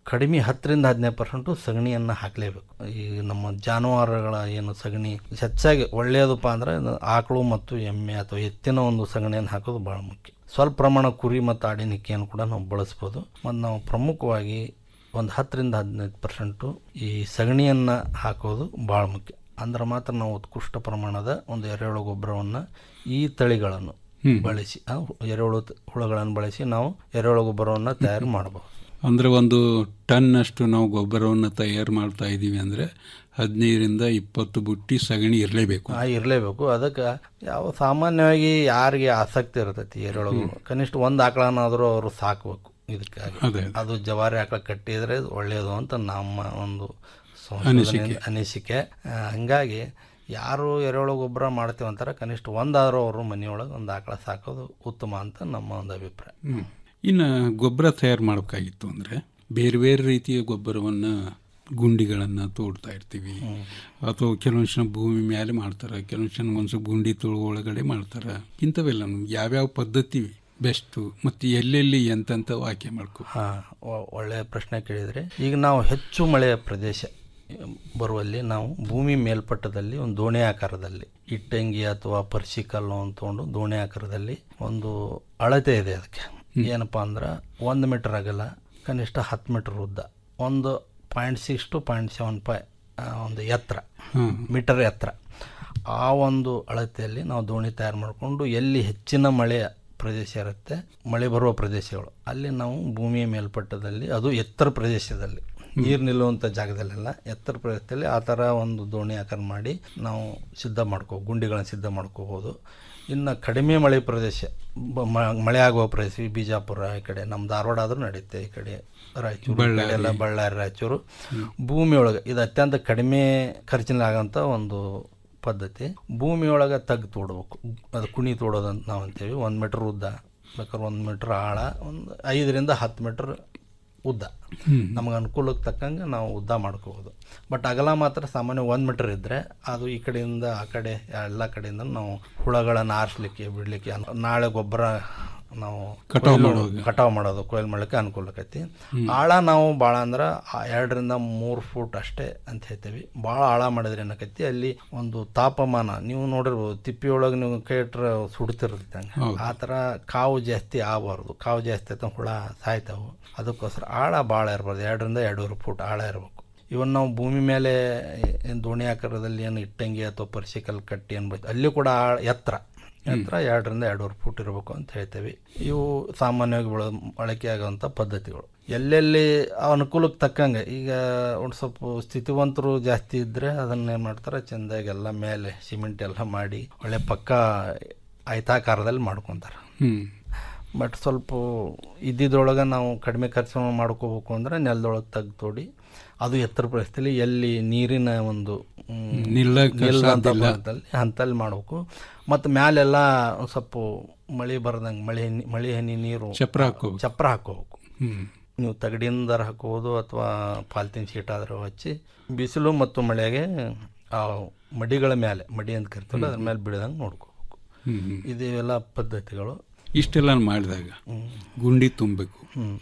ಕಡಿಮೆ ಹತ್ತರಿಂದ ಹದಿನೈದು ಪರ್ಸೆಂಟು ಸಗಣಿಯನ್ನು ಹಾಕಲೇಬೇಕು ಈ ನಮ್ಮ ಜಾನುವಾರುಗಳ ಏನು ಸಗಣಿ ಹೆಚ್ಚಾಗಿ ಒಳ್ಳೆಯದಪ್ಪ ಅಂದರೆ ಆಕಳು ಮತ್ತು ಎಮ್ಮೆ ಅಥವಾ ಎತ್ತಿನ ಒಂದು ಸಗಣಿಯನ್ನು ಹಾಕೋದು ಭಾಳ ಮುಖ್ಯ ಸ್ವಲ್ಪ ಪ್ರಮಾಣ ಕುರಿ ಮತ್ತು ಆಡಿನಿಕೆಯನ್ನು ಕೂಡ ನಾವು ಬಳಸ್ಬೋದು ಮತ್ತು ನಾವು ಪ್ರಮುಖವಾಗಿ ಒಂದು ಹತ್ತರಿಂದ ಹದಿನೈದು ಪರ್ಸೆಂಟು ಈ ಸಗಣಿಯನ್ನು ಹಾಕೋದು ಭಾಳ ಮುಖ್ಯ ಅಂದ್ರೆ ಮಾತ್ರ ನಾವು ಉತ್ಕೃಷ್ಟ ಪ್ರಮಾಣದ ಒಂದು ಎರೆಹುಳು ಗೊಬ್ಬರವನ್ನು ಈ ತಳಿಗಳನ್ನು ಹ್ಮ್. ಬಳಸಿ ಆ, ಎರೆಹುಳು ತ- ಹುಳುಗಳನ್ನು ಬಳಸಿ ನಾವು ಎರೆಹುಳು ಗೊಬ್ಬರವನ್ನು ತಯಾರು ಮಾಡಬಹುದು ಅಂದ್ರೆ ಒಂದು ಟನ್ ಅಷ್ಟು ನಾವು ಗೊಬ್ಬರವನ್ನು ತಯಾರು ಮಾಡ್ತಾ ಇದ್ದೀವಿ ಅಂದ್ರೆ ಹದಿನೈದರಿಂದ ಇಪ್ಪತ್ತು ಬುಟ್ಟಿ ಸಗಣಿ ಇರಲೇಬೇಕು ಆ ಇರಲೇಬೇಕು ಅದಕ್ಕೆ ಯಾವ ಸಾಮಾನ್ಯವಾಗಿ ಯಾರಿಗೆ ಆಸಕ್ತಿ ಇರ್ತೈತಿ ಎರೆಹುಳು ಕನಿಷ್ಠ ಒಂದು ಆಕಳನಾದರೂ ಅವರು ಸಾಕಬೇಕು ಇದಕ್ಕಾಗಿ ಅದೇ. ಅದು ಜವಾರಿ ಆಕಳ ಕಟ್ಟಿದ್ರೆ ಒಳ್ಳೆಯದು ಅಂತ ನಮ್ಮ ಒಂದು ಸಂಶೋಧನೆ- ಅನಿಸಿಕೆ. ಅನಿಸಿಕೆ ಆ, ಹಂಗಾಗಿ ಯಾರು ಎರೆಹುಳು ಗೊಬ್ಬರ ಮಾಡ್ತೀವಿ ಅಂತಾರೆ ಕನಿಷ್ಠ ಒಂದಾದರೂ ಅವರು ಮನೆಯೊಳಗೆ ಒಂದು ಆಕಳ ಸಾಕೋದು ಉತ್ತಮ ಅಂತ ನಮ್ಮ ಒಂದು ಅಭಿಪ್ರಾಯ ಹ್ಮ್. ಇನ್ನು ಗೊಬ್ಬರ ತಯಾರು ಮಾಡಬೇಕಾಗಿತ್ತು ಅಂದರೆ ಬೇರೆ ಬೇರೆ ರೀತಿಯ ಗೊಬ್ಬರವನ್ನು ಗುಂಡಿಗಳನ್ನು ತೋಡ್ತಾ ಇರ್ತೀವಿ ಅಥವಾ ಕೆಲವೊಂದು ಜನ ಭೂಮಿ ಮೇಲೆ ಮಾಡ್ತಾರೆ ಕೆಲವೊಂದು ಜನ ಒಂದು ಸ್ವಲ್ಪ ಗುಂಡಿ ತೊಳು ಒಳಗಡೆ ಮಾಡ್ತಾರೆ ಇಂಥವೆಲ್ಲ ಯಾವ್ಯಾವ ಪದ್ಧತಿ ಬೆಸ್ಟು ಮತ್ತು ಎಲ್ಲೆಲ್ಲಿ ಎಂತೆಂಥ ಆಯ್ಕೆ ಮಾಡ್ಕೊ ಹಾಂ ಒಳ್ಳೆಯ ಪ್ರಶ್ನೆ ಕೇಳಿದರೆ ಈಗ ನಾವು ಹೆಚ್ಚು ಮಳೆಯ ಪ್ರದೇಶ ಬರುವಲ್ಲಿ ನಾವು ಭೂಮಿ ಮೇಲ್ಪಟ್ಟದಲ್ಲಿ ಒಂದು ದೋಣಿ ಆಕಾರದಲ್ಲಿ ಇಟ್ಟಂಗಿ ಅಥವಾ ಪರ್ಸಿಕಲ್ಲು ಅಂತಕೊಂಡು ದೋಣಿ ಆಕಾರದಲ್ಲಿ ಒಂದು ಅಳತೆ ಇದೆ ಅದಕ್ಕೆ ಏನಪ್ಪ ಅಂದ್ರೆ ಒಂದು ಮೀಟರ್ ಆಗಲ್ಲ ಕನಿಷ್ಠ ಹತ್ತು ಮೀಟರ್ ಉದ್ದ ಒಂದು point six to point seven five ಒಂದು ಎತ್ತರ ಹ್ಮ್. ಮೀಟರ್ ಎತ್ತರ ಆ ಒಂದು ಅಳತೆಯಲ್ಲಿ ನಾವು ದೋಣಿ ತಯಾರು ಮಾಡಿಕೊಂಡು ಎಲ್ಲಿ ಹೆಚ್ಚಿನ ಮಳೆಯ ಪ್ರದೇಶ ಇರುತ್ತೆ ಮಳೆ ಬರುವ ಪ್ರದೇಶಗಳು ಅಲ್ಲಿ ನಾವು ಭೂಮಿಯ ಮೇಲ್ಪಟ್ಟದಲ್ಲಿ ಅದು ಎತ್ತರ ಪ್ರದೇಶದಲ್ಲಿ ನೀರು ನಿಲ್ಲುವಂಥ ಜಾಗದಲ್ಲೆಲ್ಲ ಎತ್ತರ ಪ್ರದೇಶದಲ್ಲಿ ಆ ಥರ ಒಂದು ದೋಣಿ ಆಕಾರ ಮಾಡಿ ನಾವು ಸಿದ್ಧ ಮಾಡ್ಕೋ ಗುಂಡಿಗಳನ್ನು ಸಿದ್ಧ ಮಾಡ್ಕೋಬೋದು ಇನ್ನು ಕಡಿಮೆ ಮಳೆ ಪ್ರದೇಶ ಬ- ಮ- ಮಳೆ ಆಗುವ ಪ್ರದೇಶ ಈ ಬಿಜಾಪುರ ಈ ಕಡೆ ನಮ್ಮ ಧಾರವಾಡ ಆದರೂ ನಡೆಯುತ್ತೆ ಈ ಕಡೆ ರಾಯಚೂರು ಈ ಕಡೆ ಎಲ್ಲ ಬಳ್ಳಾರಿ ರಾಯಚೂರು ಭೂಮಿಯೊಳಗೆ ಇದು ಅತ್ಯಂತ ಕಡಿಮೆ ಖರ್ಚಿನಲ್ಲಿ ಆಗೋಂಥ ಒಂದು ಪದ್ಧತಿ ಭೂಮಿಯೊಳಗೆ ತಗ್ಗು ತೋಡ್ಬೇಕು ಅದು ಕುಣಿ ತೋಡೋದು ಅಂತ ನಾವು ಅಂತೀವಿ ಒಂದು ಮೀಟ್ರ್ ಉದ್ದ ಬೇಕಾದ್ರೆ ಒಂದು ಮೀಟ್ರ್ ಆಳ ಒಂದು ಐದರಿಂದ ಹತ್ತು ಮೀಟ್ರ್ ಉದ್ದ ಹ್ಮ್. ನಮಗೆ ಅನುಕೂಲಕ್ಕೆ ತಕ್ಕಂಗೆ ನಾವು ಉದ್ದ ಮಾಡ್ಕೋಬೋದು ಬಟ್ ಅಗಲ ಮಾತ್ರ ಸಾಮಾನ್ಯ ಒಂದು ಮೀಟರ್ ಇದ್ದರೆ ಅದು ಈ ಕಡೆಯಿಂದ ಆ ಕಡೆ ಎಲ್ಲ ಕಡೆಯಿಂದ ನಾವು ಹುಳಗಳನ್ನು ಆರಿಸ್ಲಿಕ್ಕೆ ಬಿಡಲಿಕ್ಕೆ ನಾಳೆ ಗೊಬ್ಬರ ನಾವು ಕಟಾವ್ ಕೊಯ್ಲು- ಮಾಡುವಾಗ. ಕಟಾವ್ ಮಾಡೋದು ಕೊಯ್ಲು ಮಾಡಲಿಕ್ಕೆ ಅನುಕೂಲ ಆಕೈತಿ ಆಳ ನಾವು ಭಾಳ ಅಂದ್ರೆ ಆ ಎರಡರಿಂದ ಮೂರು ಫೂಟ್ ಅಷ್ಟೇ ಅಂತ ಹೇಳ್ತೀವಿ ಭಾಳ ಆಳ ಮಾಡಿದ್ರೆ ಏನಾಕೈತಿ ಅಲ್ಲಿ ಒಂದು ತಾಪಮಾನ ನೀವು ನೋಡಿರ್ಬೋದು ತಿಪ್ಪಿಯೊಳಗೆ ನೀವು ಕೈ ಇಟ್ರೆ ಸುಡ್ತಿರ್ತೈತೆ ಹಂಗೆ ಹೌದು. ಆ ಥರ ಕಾವು ಜಾಸ್ತಿ ಆಗಬಾರ್ದು ಕಾವು ಜಾಸ್ತಿ ಆಯ್ತು ಹುಳ ಸಾಯ್ತಾವು ಅದಕ್ಕೋಸ್ಕರ ಆಳ ಭಾಳ ಇರ್ಬಾರ್ದು ಎರಡರಿಂದ ಎರಡೂವರೆ ಫೂಟ್ ಆಳ ಇರಬೇಕು ಇವನ್ ನಾವು ಭೂಮಿ ಮೇಲೆ ಏನ್ ದೋಣಿ ಆಕಾರದಲ್ಲಿ ಏನು ಇಟ್ಟಂಗಿ ಅಥವಾ ಪರ್ಸಿಕಲ್ ಕಟ್ಟಿ ಅನ್ಬೋದು ಅಲ್ಲಿ ಕೂಡ ಆಳ ಎತ್ತರ ಎತ್ತರ ಎರಡರಿಂದ ಎರಡೂವರೆ ಫೂಟ್ ಇರಬೇಕು ಅಂತ ಹೇಳ್ತೇವೆ ಇವು ಸಾಮಾನ್ಯವಾಗಿ ಬೆಳೆ ಬಳಕೆ ಆಗುವಂಥ ಪದ್ಧತಿಗಳು ಎಲ್ಲೆಲ್ಲಿ ಆ ಅನುಕೂಲಕ್ಕೆ ತಕ್ಕಂಗೆ ಈಗ ಒಂದು ಸ್ವಲ್ಪ ಸ್ಥಿತಿವಂತರು ಜಾಸ್ತಿ ಇದ್ದರೆ ಅದನ್ನ ಏನು ಮಾಡ್ತಾರೆ ಚೆಂದಾಗಿ ಎಲ್ಲ ಮೇಲೆ ಸಿಮೆಂಟ್ ಎಲ್ಲ ಮಾಡಿ ಒಳ್ಳೆ ಪಕ್ಕ ಆಯ್ತಾಕಾರದಲ್ಲಿ ಮಾಡ್ಕೊತಾರೆ ಹ್ಮ್ ಬಟ್ ಸ್ವಲ್ಪ ಇದ್ದಿದ್ರೊಳಗೆ ನಾವು ಕಡಿಮೆ ಖರ್ಚು ಮಾಡ್ಕೋಬೇಕು ಅಂದರೆ ನೆಲದೊಳಗೆ ತೆಗ್ದು ತೋಡಿ ಅದು ಎತ್ತರ ಪರಿಸ್ಥಿತಿಯಲ್ಲಿ ಎಲ್ಲಿ ನೀರಿನ ಒಂದು ಮ್, ನಿಲ್ಲಕ್ಕೆ ನಿಲ್ಲದಂಥ ಸಾಧ್ಯ ಇಲ್ಲ. ಭಾಗದಲ್ಲಿ ಹಂತಲ್ಲಿ ಮಾಡಬೇಕು ಮತ್ತು ಮ್ಯಾಲೆಲ್ಲ ಒಂದ್ ಸ್ವಲ್ಪ ಮಳೆ ಬರ್ದಂಗೆ ಮಳೆ ಹನಿ ಮಳೆ ಹನಿ ನೀರು ಚಪ್ರ ಹಾಕ್ಕೋಬೇಕು. ಚಪ್ರ ಹಾಕೋಬೇಕು ಹ್ಮ್ ನೀವು ತಗಡಿಂದರ ಹಾಕೋಬೋದು ಅಥವಾ ಪಾಲ್ತಿನ ಶೀಟ್ ಆದರೂ ಹಚ್ಚಿ ಬಿಸಿಲು ಮತ್ತು ಮಳೆಗೆ ಆ ಮಡಿಗಳ ಮೇಲೆ ಮಡಿ ಅಂತ ಕರಿತೀವಲ್ಲ ಅದ್ರ ಮೇಲೆ ಬಿಡದಂಗೆ ನೋಡ್ಕೋಬೇಕು ಹ್ಮ್ ಹ್ಮ್. ಇದೆಲ್ಲ ಪದ್ಧತಿಗಳು ಇಷ್ಟೆಲ್ಲ ಮಾಡಿದಾಗ ಗುಂಡಿ ತುಂಬಬೇಕು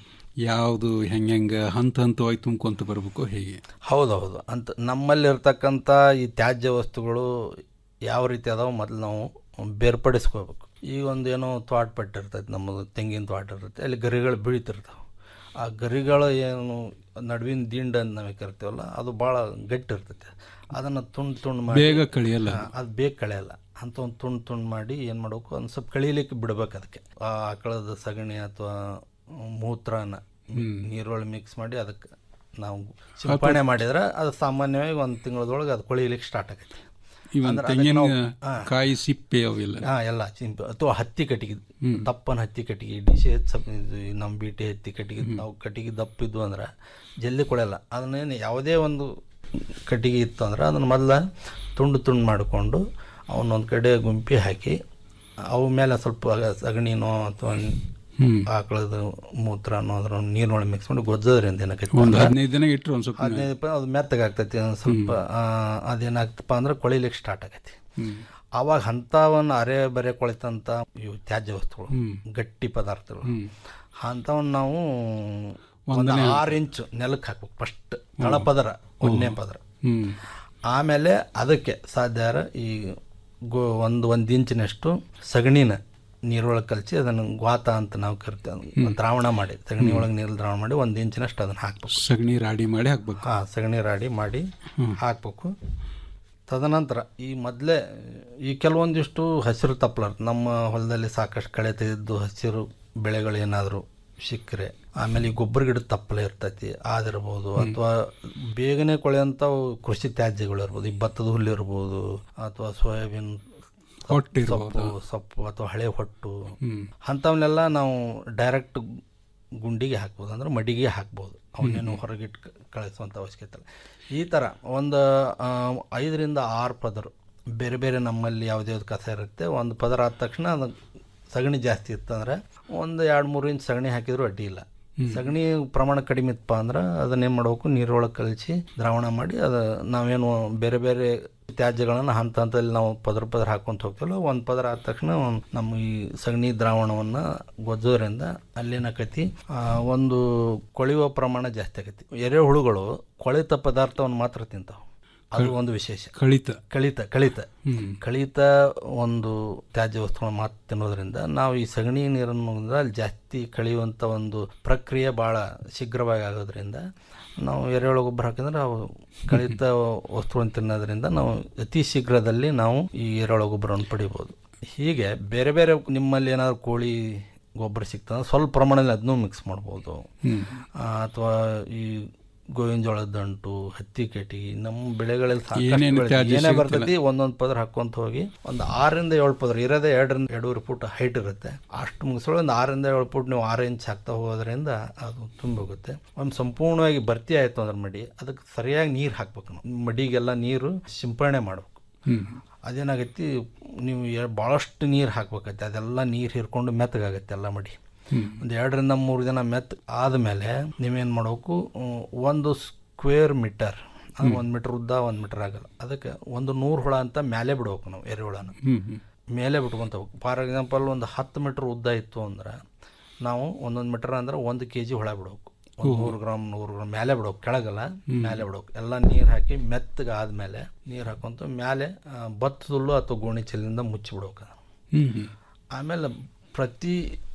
ಯಾವುದು ಹೆಂಗೆ ಹಂತ ಹಂತವಾಗಿ ತುಂಬ್ಕೊಂತ ಬರಬೇಕು ಹೇಗೆ ಹೌದೌದು ಅಂತ ನಮ್ಮಲ್ಲಿರ್ತಕ್ಕಂಥ ಈ ತ್ಯಾಜ್ಯ ವಸ್ತುಗಳು ಯಾವ ರೀತಿ ಅದಾವೆ ಮೊದಲು ನಾವು ಬೇರ್ಪಡಿಸ್ಕೋಬೇಕು ಈಗ ಒಂದು ಏನೋ ತ್ವಾಟ ಪಟ್ಟಿರ್ತೈತೆ ನಮ್ಮದು ತೆಂಗಿನ ತ್ವಾಟ ಇರ್ತೈತೆ ಅಲ್ಲಿ ಗರಿಗಳು ಬೀಳ್ತಿರ್ತಾವೆ ಆ ಗರಿಗಳು ಏನು ನಡುವಿನ ದಿಂಡ ಅಂತ ನಾವು ಕರಿತೀವಲ್ಲ ಅದು ಭಾಳ ಗಟ್ಟಿ ಇರ್ತೈತೆ ಅದನ್ನು ತುಂಡು ತುಂಡು ಮಾಡಿ ಬೇಗ ಕಳಿಯಲ್ಲ ಹಾ, ಅದು ಬೇಗ ಕಳೆಯಲ್ಲ ಅಂತ ಒಂದು ತುಂಡು ತುಂಡು ಮಾಡಿ ಏನು ಮಾಡಬೇಕು ಒಂದು ಸ್ವಲ್ಪ ಕಳೀಲಿಕ್ಕೆ ಬಿಡ್ಬೇಕು ಅದಕ್ಕೆ ಆ ಆಕಳದ ಸಗಣಿ ಅಥವಾ ಮೂತ್ರನ ನೀರೊಳಗೆ ಮಿಕ್ಸ್ ಮಾಡಿ ಅದಕ್ಕೆ ನಾವು ಸಿಂಪಡಣೆ ಮಾಡಿದ್ರೆ ಅದು ಸಾಮಾನ್ಯವಾಗಿ ಒಂದು ತಿಂಗಳದೊಳಗೆ ಅದು ಕೊಳಿಲಿಕ್ಕೆ ಸ್ಟಾರ್ಟ್ ಆಗೈತೆ ಇವನ್ ಅಂದ್ರೆ ಅದಕ್ಕೆ ತೆಂಗಿನ ನಾವು- ಹಾ. ಕಾಯಿ ಸಿಪ್ಪೆ ಅವೆಲ್ಲ ಹಾ ಎಲ್ಲ ಚಿಂಪೆ ಅಥವಾ ಹತ್ತಿ ಕಟ್ಟಿಗೆ ದಪ್ಪನ ಹತ್ತಿ ಕಟ್ಟಿಗೆ ಡಿಶಿ ಸಪ್ ಇದು ನಮ್ಮ ಬೀಟೆ ಹತ್ತಿ ಕಟ್ಟಿಗೆ ನಾವು ಕಟ್ಟಿಗೆ ದಪ್ಪ ಇದ್ವು ಅಂದ್ರೆ ಜಲ್ದಿ ಕೊಡಲ್ಲ ಅದನ್ನೇನು ಯಾವುದೇ ಒಂದು ಕಟ್ಟಿಗೆ ಇತ್ತು ಅಂದ್ರೆ ಅದನ್ನು ಮೊದಲ ತುಂಡು ತುಂಡು ಮಾಡಿಕೊಂಡು ಅವನ್ನೊಂದು ಕಡೆ ಗುಂಪಿ ಹಾಕಿ ಅವು ಮೇಲೆ ಸ್ವಲ್ಪ ಅಗ- ಸಗಣಿನೋ ಅಥವಾ ಆಕಳದ ಮೂತ್ರನೋ ಅದ್ರ ನೀರಿನೊಳಗೆ ಮಿಕ್ಸ್ ಮಾಡಿ ಗೊಜ್ಜೋದ್ರಿಂದ ಏನಾಕೈತಿ ಒಂದು ಅಂದ್ರೆ- ಹದಿನೈದು ದಿನ ಇಟ್ಟರು ಒಂದು ಸ್ವಲ್ಪ ಹದಿನೈದು ರೂಪಾಯಿ ಅದು ಮೆತ್ತಗಾಗ್ತೈತಿ ಒಂದು ಸ್ವಲ್ಪ ಆ, ಅದೇನಾಗ್ತಪ್ಪ ಅಂದ್ರೆ ಕೊಳಿಲಿಕ್ಕೆ ಸ್ಟಾರ್ಟ್ ಆಗೈತಿ ಹ್ಮ್. ಆವಾಗ ಅಂಥವನ್ನು ಅರೆ ಬರೆ ಕೊಳಿತಂಥ ಇವು ತ್ಯಾಜ್ಯ ವಸ್ತುಗಳು ಹ್ಮ್. ಗಟ್ಟಿ ಪದಾರ್ಥಗಳು ಹ್ಮ್. ಅಂಥವನ್ನ ನಾವು ಒಂದು ಒಂದನೇ ಆರು ಇಂಚು ನೆಲಕ್ಕೆ ಹಾಕ್ಬೇಕು ಫಸ್ಟ್ ತಳಪದರ ಒಂದನೇ ಪದರ ಹ್ಮ್ ಆಮೇಲೆ ಅದಕ್ಕೆ ಸಾಧ್ಯ ಈ ಗೋ ಒಂದು ಒಂದು ಇಂಚಿನಷ್ಟು ಸಗಣಿನ ನೀರೊಳಗೆ ಕಲಸಿ ಅದನ್ನು ಗ್ವಾತ ಅಂತ ನಾವು ಕರಿತೇವೆ ದ್ರಾವಣ ಮಾಡಿ ಸಗಣಿ ಒಳಗೆ ನೀರು ದ್ರಾವಣ ಮಾಡಿ ಒಂದು ಇಂಚಿನಷ್ಟು ಅದನ್ನು ಹಾಕ್ಬೇಕು ಸಗಣಿ ರಾಡಿ ಮಾಡಿ ಹಾಕ್ಬೇಕು ಹಾಂ ಸಗಣಿ ರಾಡಿ ಮಾಡಿ ಹ್ಮ್. ಹಾಕ್ಬೇಕು ತದನಂತರ ಈ ಮೊದಲೇ ಈ ಕೆಲವೊಂದಿಷ್ಟು ಹಸಿರು ತಪ್ಪಲ ನಮ್ಮ ಹೊಲದಲ್ಲಿ ಸಾಕಷ್ಟು ಕಳೆ ತೆಗೆದು ಹಸಿರು ಬೆಳೆಗಳು ಏನಾದರೂ ಸಿಕ್ಕರೆ ಆಮೇಲೆ ಈ ಗೊಬ್ಬರ ಗಿಡದ ತಪ್ಪಲೆ ಇರ್ತೈತಿ ಅದಿರ್ಬೋದು ಅಥವಾ ಬೇಗನೆ ಕೊಳೆಯಂಥವು ಕೃಷಿ ತ್ಯಾಜ್ಯಗಳು ಇರ್ಬೋದು ಈ ಭತ್ತದ ಹುಲ್ಲು ಇರ್ಬೋದು ಅಥವಾ ಸೋಯಾಬೀನ್ ಹೊಟ್ಟು ಸೊಪ್ಪು ಇರ್ಬೋದು. ಸೊಪ್ಪು ಅಥವಾ ಹಳೆ ಹೊಟ್ಟು ಹ್ಮ್. ಅಂಥವನ್ನೆಲ್ಲ ನಾವು ಡೈರೆಕ್ಟ್ ಗುಂಡಿಗೆ ಹಾಕ್ಬೋದು ಅಂದ್ರೆ ಮಡಿಗೆ ಹಾಕ್ಬೋದು ಅವನ್ನೇನು ಹೊರಗಿಟ್ಟು ಕಳಿಸುವಂಥ ಅವಶ್ಯಕತೆ ಇಲ್ಲ ಈ ಥರ ಒಂದು ಆ, ಐದರಿಂದ ಆರು ಪದರು ಬೇರೆ ಬೇರೆ ನಮ್ಮಲ್ಲಿ ಯಾವುದೇ ಕಸ ಇರುತ್ತೆ ಒಂದು ಪದರ ಆದ ತಕ್ಷಣ ಅದು ಸಗಣಿ ಜಾಸ್ತಿ ಇತ್ತಂದ್ರೆ ಒಂದು ಎರಡು ಮೂರು ಇಂಚ್ ಸಗಣಿ ಹಾಕಿದ್ರು ಅಡ್ಡಿ ಇಲ್ಲ ಸಗಣಿ ಪ್ರಮಾಣ ಕಡಿಮೆ ಇತ್ತಪ್ಪ ಅಂದ್ರೆ ಅದನ್ನೇನು ಮಾಡಬೇಕು ನೀರೊಳಗೆ ಕಲಿಸಿ ದ್ರಾವಣ ಮಾಡಿ ಅದು ನಾವೇನು ಬೇರೆ ಬೇರೆ ತ್ಯಾಜ್ಯಗಳನ್ನು ಹಂತ ಹಂತದಲ್ಲಿ ನಾವು ಪದರ ಪದರ ಹಾಕೊಂತ ಹೋಗ್ತೀವಲ್ಲ ಒಂದು ಪದರ ಆದ ತಕ್ಷಣ ಒಂದ್ ನಮ್ಮ ಈ ಸಗಣಿ ದ್ರಾವಣವನ್ನು ಗೊಜ್ಜೋದ್ರಿಂದ ಅಲ್ಲೇನಾಕೈತಿ ಆ, ಒಂದು ಕೊಳೆಯುವ ಪ್ರಮಾಣ ಜಾಸ್ತಿ ಆಕೈತಿ ಎರೆಹುಳುಗಳು ಕೊಳೆತ ಪದಾರ್ಥವನ್ನು ಮಾತ್ರ ತಿಂತಾವೆ ಅದು ಒಂದು ವಿಶೇಷ ಕಳಿತ ಕಳಿತ ಕಳಿತ ಹ್ಮ್. ಕಳಿತ ಒಂದು ತ್ಯಾಜ್ಯ ವಸ್ತುಗಳನ್ನ ಮಾತ್ರ ತಿನ್ನೋದ್ರಿಂದ ನಾವು ಈ ಸಗಣಿ ನೀರನ್ನು ಅಂದ್ರೆ ಅಲ್ಲಿ ಜಾಸ್ತಿ ಕಳೆಯುವಂಥ ಒಂದು ಪ್ರಕ್ರಿಯೆ ಭಾಳ ಶೀಘ್ರವಾಗಿ ಆಗೋದ್ರಿಂದ ನಾವು ಎರೆಹುಳು ಗೊಬ್ಬರ ಹಾಕಿದ್ರೆ ಅವು ಕಳಿತ ವಸ್ತುಗಳನ್ನು ತಿನ್ನೋದ್ರಿಂದ ನಾವು ಅತಿ ಶೀಘ್ರದಲ್ಲಿ ನಾವು ಈ ಎರೆಹುಳು ಗೊಬ್ಬರವನ್ನು ಪಡಿಬೋದು ಹೀಗೆ ಬೇರೆ ಬೇರೆ ನಿಮ್ಮಲ್ಲಿ ಏನಾದ್ರು ಕೋಳಿ ಗೊಬ್ಬರ ಸಿಗ್ತದೆ ಸ್ವಲ್ಪ ಪ್ರಮಾಣದಲ್ಲಿ ಅದನ್ನೂ ಮಿಕ್ಸ್ ಮಾಡ್ಬೋದು ಹ್ಮ್. ಅಥವಾ ಈ ಗೋವಿನ ಜೋಳದ ದಂಟು ಹತ್ತಿ ಕಟ್ಟಿಗೆ ನಮ್ಮ ಬೆಳೆಗಳಲ್ಲಿ ಏನೇನು ಸಾಕಷ್ಟು ಬೆಳೆ- ತ್ಯಾಜ್ಯ ಏನೇ ಸಿಗುತ್ತಲ್ಲ. ಬರ್ತೈತಿ ಒಂದೊಂದು ಪದರ ಹಾಕೊಂತ ಹೋಗಿ ಒಂದು ಆರರಿಂದ ಏಳು ಪದರ ಇರೋದೇ ಎರಡರಿಂದ ಎರಡೂವರೆ ಫುಟ್ ಹೈಟ್ ಇರುತ್ತೆ ಅಷ್ಟು ಮುಗಿಸೋಳು ಒಂದು ಆರರಿಂದ ಏಳು ಫುಟ್ ನೀವು ಆರು ಇಂಚ್ ಹಾಕ್ತಾ ಹೋಗೋದ್ರಿಂದ ಅದು ತುಂಬ ಹೋಗುತ್ತೆ ಒಂದು ಸಂಪೂರ್ಣವಾಗಿ ಭರ್ತಿ ಆಯಿತು ಅಂದ್ರೆ ಮಡಿ ಅದಕ್ಕೆ ಸರಿಯಾಗಿ ನೀರು ಹಾಕ್ಬೇಕು ನಾವು ಮಡಿಗೆಲ್ಲ ನೀರು ಸಿಂಪರಣೆ ಮಾಡ್ಬೇಕು ಹ್ಮ್. ಅದೇನಾಗೈತಿ ನೀವು ಎ- ಭಾಳಷ್ಟು ನೀರು ಹಾಕ್ಬೇಕೈತಿ ಅದೆಲ್ಲ ನೀರು ಹಿರ್ಕೊಂಡು ಮೆತ್ತಗಾಗತ್ತೆ ಎಲ್ಲ ಮಡಿ ಹ್ಮ್. ಒಂದು ಎರಡರಿಂದ ಮೂರು ದಿನ ಮೆತ್ತ ಆದಮೇಲೆ ನೀವೇನು ಮಾಡಬೇಕು ಉಮ್, ಒಂದು ಸ್ಕ್ವೇರ್ ಮೀಟರ್ ಅದು ಒಂದು ಮೀಟರ್ ಉದ್ದ ಒಂದು ಮೀಟರ್ ಆಗಲ್ಲ ಅದಕ್ಕೆ ಒಂದು ನೂರು ಹುಳ ಅಂತ ಮೇಲೆ ಬಿಡ್ಬೇಕು ನಾವು ಎರೆಹುಳನ ಹ್ಮ್, ಹ್ಮ್. ಮೇಲೆ ಬಿಟ್ಕೊಂತ ಹೋಗ್ಬೇಕು ಫಾರ್ ಎಕ್ಸಾಂಪಲ್ ಒಂದು ಹತ್ತು ಮೀಟ್ರ್ ಉದ್ದ ಇತ್ತು ಅಂದ್ರೆ ನಾವು ಒಂದೊಂದು ಮೀಟರ್ ಅಂದ್ರೆ ಒಂದು ಕೆ ಜಿ ಹುಳ ಬಿಡ್ಬೇಕು ಒಂದು ನೂರು ಗ್ರಾಮ್ ನೂರು ಗ್ರಾಮ್ ಮೇಲೆ ಬಿಡ್ಬೇಕು ಕೆಳಗಲ್ಲ ಮೇಲೆ ಬಿಡ್ಬೇಕು ಎಲ್ಲ ನೀರು ಹಾಕಿ ಮೆತ್ತಗೆ ಆದಮೇಲೆ ನೀರು ಹಾಕೊಂತ ಮೇಲೆ ಆ, ಭತ್ತದ ಹುಲ್ಲು ಅಥವಾ ಗೋಣಿ ಚೀಲದಿಂದ ಮುಚ್ಚಿ ಬಿಡ್ಬೇಕು ಹ್ಮ್, ಹ್ಮ್. ಆಮೇಲೆ ಪ್ರತಿ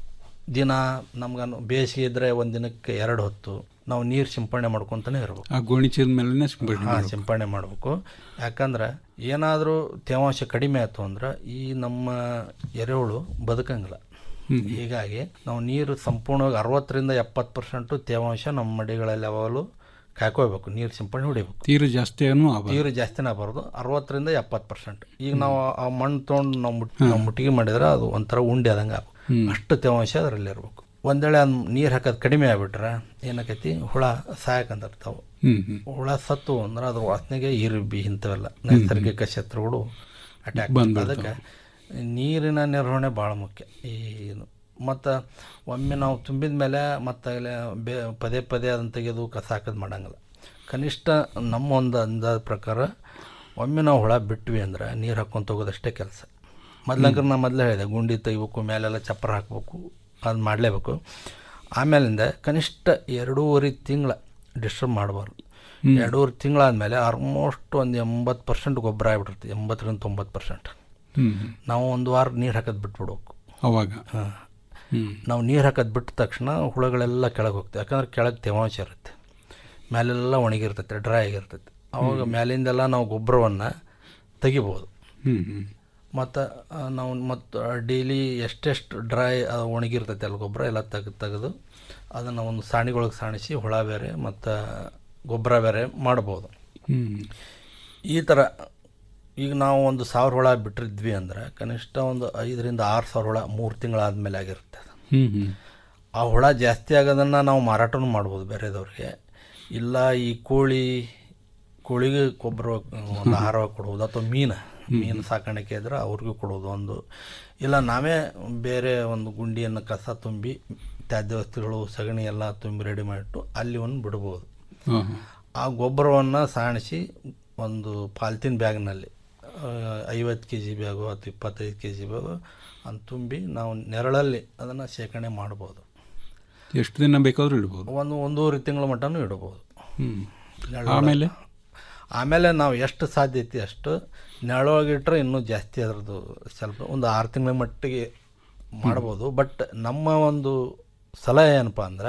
ದಿನ ನಮ್ಗೆ ಬೇಸಿಗೆ ಇದ್ದರೆ ಒಂದು ದಿನಕ್ಕೆ ಎರಡು ಹೊತ್ತು ನಾವು ನೀರು ಸಿಂಪಡಣೆ ಮಾಡ್ಕೊತಾನೆ ಇರ್ಬೇಕು ಆ ಗೋಣಿ ಚೀಲ ಮೇಲೆ ಸಿಂಪಡಣೆ ಹಾಂ ಮಾಡ್ಬೇಕು. ಸಿಂಪಡಣೆ ಮಾಡಬೇಕು ಯಾಕಂದ್ರೆ ಏನಾದರೂ ತೇವಾಂಶ ಕಡಿಮೆ ಆಯಿತು ಅಂದ್ರೆ ಈ ನಮ್ಮ ಎರೆಹುಳು ಬದುಕಂಗಿಲ್ಲ ಹೀಗಾಗಿ ನಾವು ನೀರು ಸಂಪೂರ್ಣವಾಗಿ ಅರವತ್ತರಿಂದ ಎಪ್ಪತ್ತು ಪರ್ಸೆಂಟು ತೇವಾಂಶ ನಮ್ಮ ಮಡಿಗಳಲ್ಲಿ ಯಾವಾಗಲೂ ಕಾಯ್ಕೋಬೇಕು ನೀರು ಸಿಂಪಡಣೆ ಹೊಡಿಬೇಕು ತೀರ ಜಾಸ್ತಿನೂ ಆಗಬಾರ್ದು. ನೀರು ಜಾಸ್ತಿನೇ ಬರೋದು ಅರವತ್ತರಿಂದ ಎಪ್ಪತ್ತು ಪರ್ಸೆಂಟ್ ಈಗ ನಾವು ಆ ಮಣ್ಣು ತೊಗೊಂಡು ನಾವು ಮುಟ್ ನಾವು ಮುಟ್ಟಿಗೆ ಮಾಡಿದ್ರೆ ಅದು ಒಂಥರ ಉಂಡೆ ಆದಂಗೆ ಆಗ್ಬೇಕು ಹ್ಮ್. ಅಷ್ಟು ತೇವಾಂಶ ಅದರಲ್ಲಿ ಇರಬೇಕು ಒಂದ್ ವೇಳೆ ನೀರು ಹಾಕೋದು ಕಡಿಮೆ ಆಗ್ಬಿಟ್ರೆ ಏನಾಕೈತಿ ಹುಳ ಸಾಯಕಂತಿರ್ತಾವೆ ಹ್ಮ್, ಹ್ಮ್. ಹುಳ ಸತ್ತು ಅಂದ್ರೆ ಅದ್ರ ವಾಸನೆಗೆ ಇರುಬಿ ಇಂಥವೆಲ್ಲ ನೈಸರ್ಗಿಕ ಶತ್ರುಗಳು ಅಟ್ಯಾಕ್ ಬಂದ್ಬಿಡ್ತಾವೆ. ಅದಕ್ಕೆ ನೀರಿನ ನಿರ್ವಹಣೆ ಭಾಳ ಮುಖ್ಯ ಈ ಮತ್ತು ಒಮ್ಮೆ ನಾವು ತುಂಬಿದ ಮೇಲೆ ಮತ್ತೆ ಅಲ್ಲಿ ಬೇ ಪದೇ ಪದೇ ಅದನ್ನು ತೆಗೆದು ಕಸ ಹಾಕೋದು ಮಾಡಂಗಿಲ್ಲ ಕನಿಷ್ಠ ನಮ್ಮ ಒಂದು ಅಂದಾಜು ಪ್ರಕಾರ ಒಮ್ಮೆ ನಾವು ಹುಳ ಬಿಟ್ವಿ ಅಂದ್ರೆ ನೀರು ಹಾಕ್ಕೊಂತ ಹೋಗೋದಷ್ಟೇ ಕೆಲಸ ಮೊದ್ಲಂಕರ್ ನಾ ಮೊದಲೇ ಹೇಳಿದೆ ಗುಂಡಿ ತೆಗಿಬೇಕು ಮೇಲೆಲ್ಲ ಚಪ್ಪರ ಹಾಕಬೇಕು ಅದು ಮಾಡಲೇಬೇಕು ಆಮೇಲಿಂದ ಕನಿಷ್ಠ ಎರಡೂವರೆ ತಿಂಗಳ ಡಿಸ್ಟರ್ಬ್ ಮಾಡಬಾರ್ದು ಹ್ಮ್. ಎರಡೂವರೆ ತಿಂಗಳಾದಮೇಲೆ ಆಲ್ಮೋಸ್ಟ್ ಒಂದು ಎಂಬತ್ತು ಪರ್ಸೆಂಟ್ ಗೊಬ್ಬರ ಆಗಿಬಿಟ್ಟಿರುತ್ತೆ ಎಂಬತ್ತರಿಂದ ತೊಂಬತ್ತು ಪರ್ಸೆಂಟ್ ಹ್ಮ್, ಹ್ಮ್. ನಾವು ಒಂದು ವಾರ ನೀರು ಹಾಕೋದು ಬಿಟ್ಬಿಡ್ಬೇಕು ಅವಾಗ ಹಾಂ ಹ್ಮ್. ನಾವು ನೀರು ಹಾಕೋದು ಬಿಟ್ಟ ತಕ್ಷಣ ಹುಳುಗಳೆಲ್ಲ ಕೆಳಗೆ ಹೋಗ್ತವೆ ಯಾಕಂದ್ರೆ ಕೆಳಗೆ ತೇವಾಂಶ ಇರುತ್ತೆ ಮೇಲೆಲ್ಲ ಒಣಗಿರ್ತೈತೆ ಡ್ರೈ ಆಗಿರ್ತೈತೆ ಅವಾಗ ಮೇಲಿಂದೆಲ್ಲ ನಾವು ಗೊಬ್ಬರವನ್ನು ತೆಗಿಬೋದು ಹ್ಮ್, ಹ್ಮ್. ಮತ್ತು ನಾವು ಮತ್ತು ಡೈಲಿ ಎಷ್ಟೆಷ್ಟು ಡ್ರೈ ಒಣಗಿರ್ತೈತೆ ಅಲ್ಲ ಗೊಬ್ಬರ ಎಲ್ಲ ತೆಗೆದು ತೆಗೆದು ಅದನ್ನು ಒಂದು ಸಾಣಿಗೊಳಗೆ ಸಾಣಿಸಿ ಹುಳ ಬೇರೆ ಮತ್ತು ಗೊಬ್ಬರ ಬೇರೆ ಮಾಡ್ಬೋದು ಹ್ಮ್. ಈ ಥರ ಈಗ ನಾವು ಒಂದು ಸಾವಿರ ಹುಳ ಬಿಟ್ಟಿದ್ವಿ ಅಂದ್ರೆ ಕನಿಷ್ಠ ಒಂದು ಐದರಿಂದ ಆರು ಸಾವಿರ ಹುಳ ಮೂರು ತಿಂಗಳಾದಮೇಲೆ ಆಗಿರುತ್ತೆ ಅದು. ಹ್ಮ್, ಹ್ಮ್. ಆ ಹುಳ ಜಾಸ್ತಿ ಆಗೋದನ್ನು ನಾವು ಮಾರಾಟನೂ ಮಾಡ್ಬೋದು ಬೇರೆದವ್ರಿಗೆ ಇಲ್ಲ ಈ ಕೋಳಿ ಕೋಳಿಗೆ ಗೊಬ್ಬರ ಒಂದು ಆಹಾರವಾಗಿ ಕೊಡ್ಬೋದು ಅಥವಾ ಮೀನು ಮೀನು ಸಾಕಾಣಿಕೆ ಇದ್ರೆ ಅವ್ರಿಗೂ ಕೊಡೋದು ಒಂದು ಇಲ್ಲ ನಾವೇ ಬೇರೆ ಒಂದು ಗುಂಡಿಯನ್ನು ಕಸ ತುಂಬಿ ತ್ಯಾಜ್ಯ ವಸ್ತುಗಳು ಸಗಣಿ ಎಲ್ಲ ತುಂಬಿ ರೆಡಿ ಮಾಡಿಟ್ಟು ಅಲ್ಲಿ ಒಂದು ಬಿಡ್ಬೋದು ಹಾ, ಹಾ. ಆ ಗೊಬ್ಬರವನ್ನು ಸಾಣಿಸಿ ಒಂದು ಪಾಲಿಥೀನ್ ಬ್ಯಾಗ್ನಲ್ಲಿ ಐವತ್ತು ಕೆ ಜಿ ಬ್ಯಾಗು ಅಥವಾ ಇಪ್ಪತ್ತೈದು ಕೆ ಜಿ ಬ್ಯಾಗು ಅಂತ ತುಂಬಿ ನಾವು ನೆರಳಲ್ಲಿ ಅದನ್ನು ಶೇಖರಣೆ ಮಾಡ್ಬೋದು ಎಷ್ಟು ದಿನ ಬೇಕಾದ್ರೂ ಇಡ್ಬೋದು ಒಂದು ಒಂದೂವರೆ ತಿಂಗಳ ಮಟ್ಟನೂ ಇಡ್ಬೋದು ಹ್ಮ್. ನೆರಳೊಳಗೆ. ಆಮೇಲೆ? ಆಮೇಲೆ ನಾವು ಎಷ್ಟು ಸಾಧ್ಯ ಐತಿ ಅಷ್ಟು ನೆರಳೊಳಗೆ ಇಟ್ಟರೆ ಇನ್ನೂ ಜಾಸ್ತಿ ಅದರದ್ದು ಸ್ವಲ್ಪ ಒಂದು ಆರು ತಿಂಗಳ ಮಟ್ಟಿಗೆ ಮಾಡ್ಬೋದು ಬಟ್ ನಮ್ಮ ಒಂದು ಸಲಹೆ ಏನಪ್ಪ ಅಂದ್ರೆ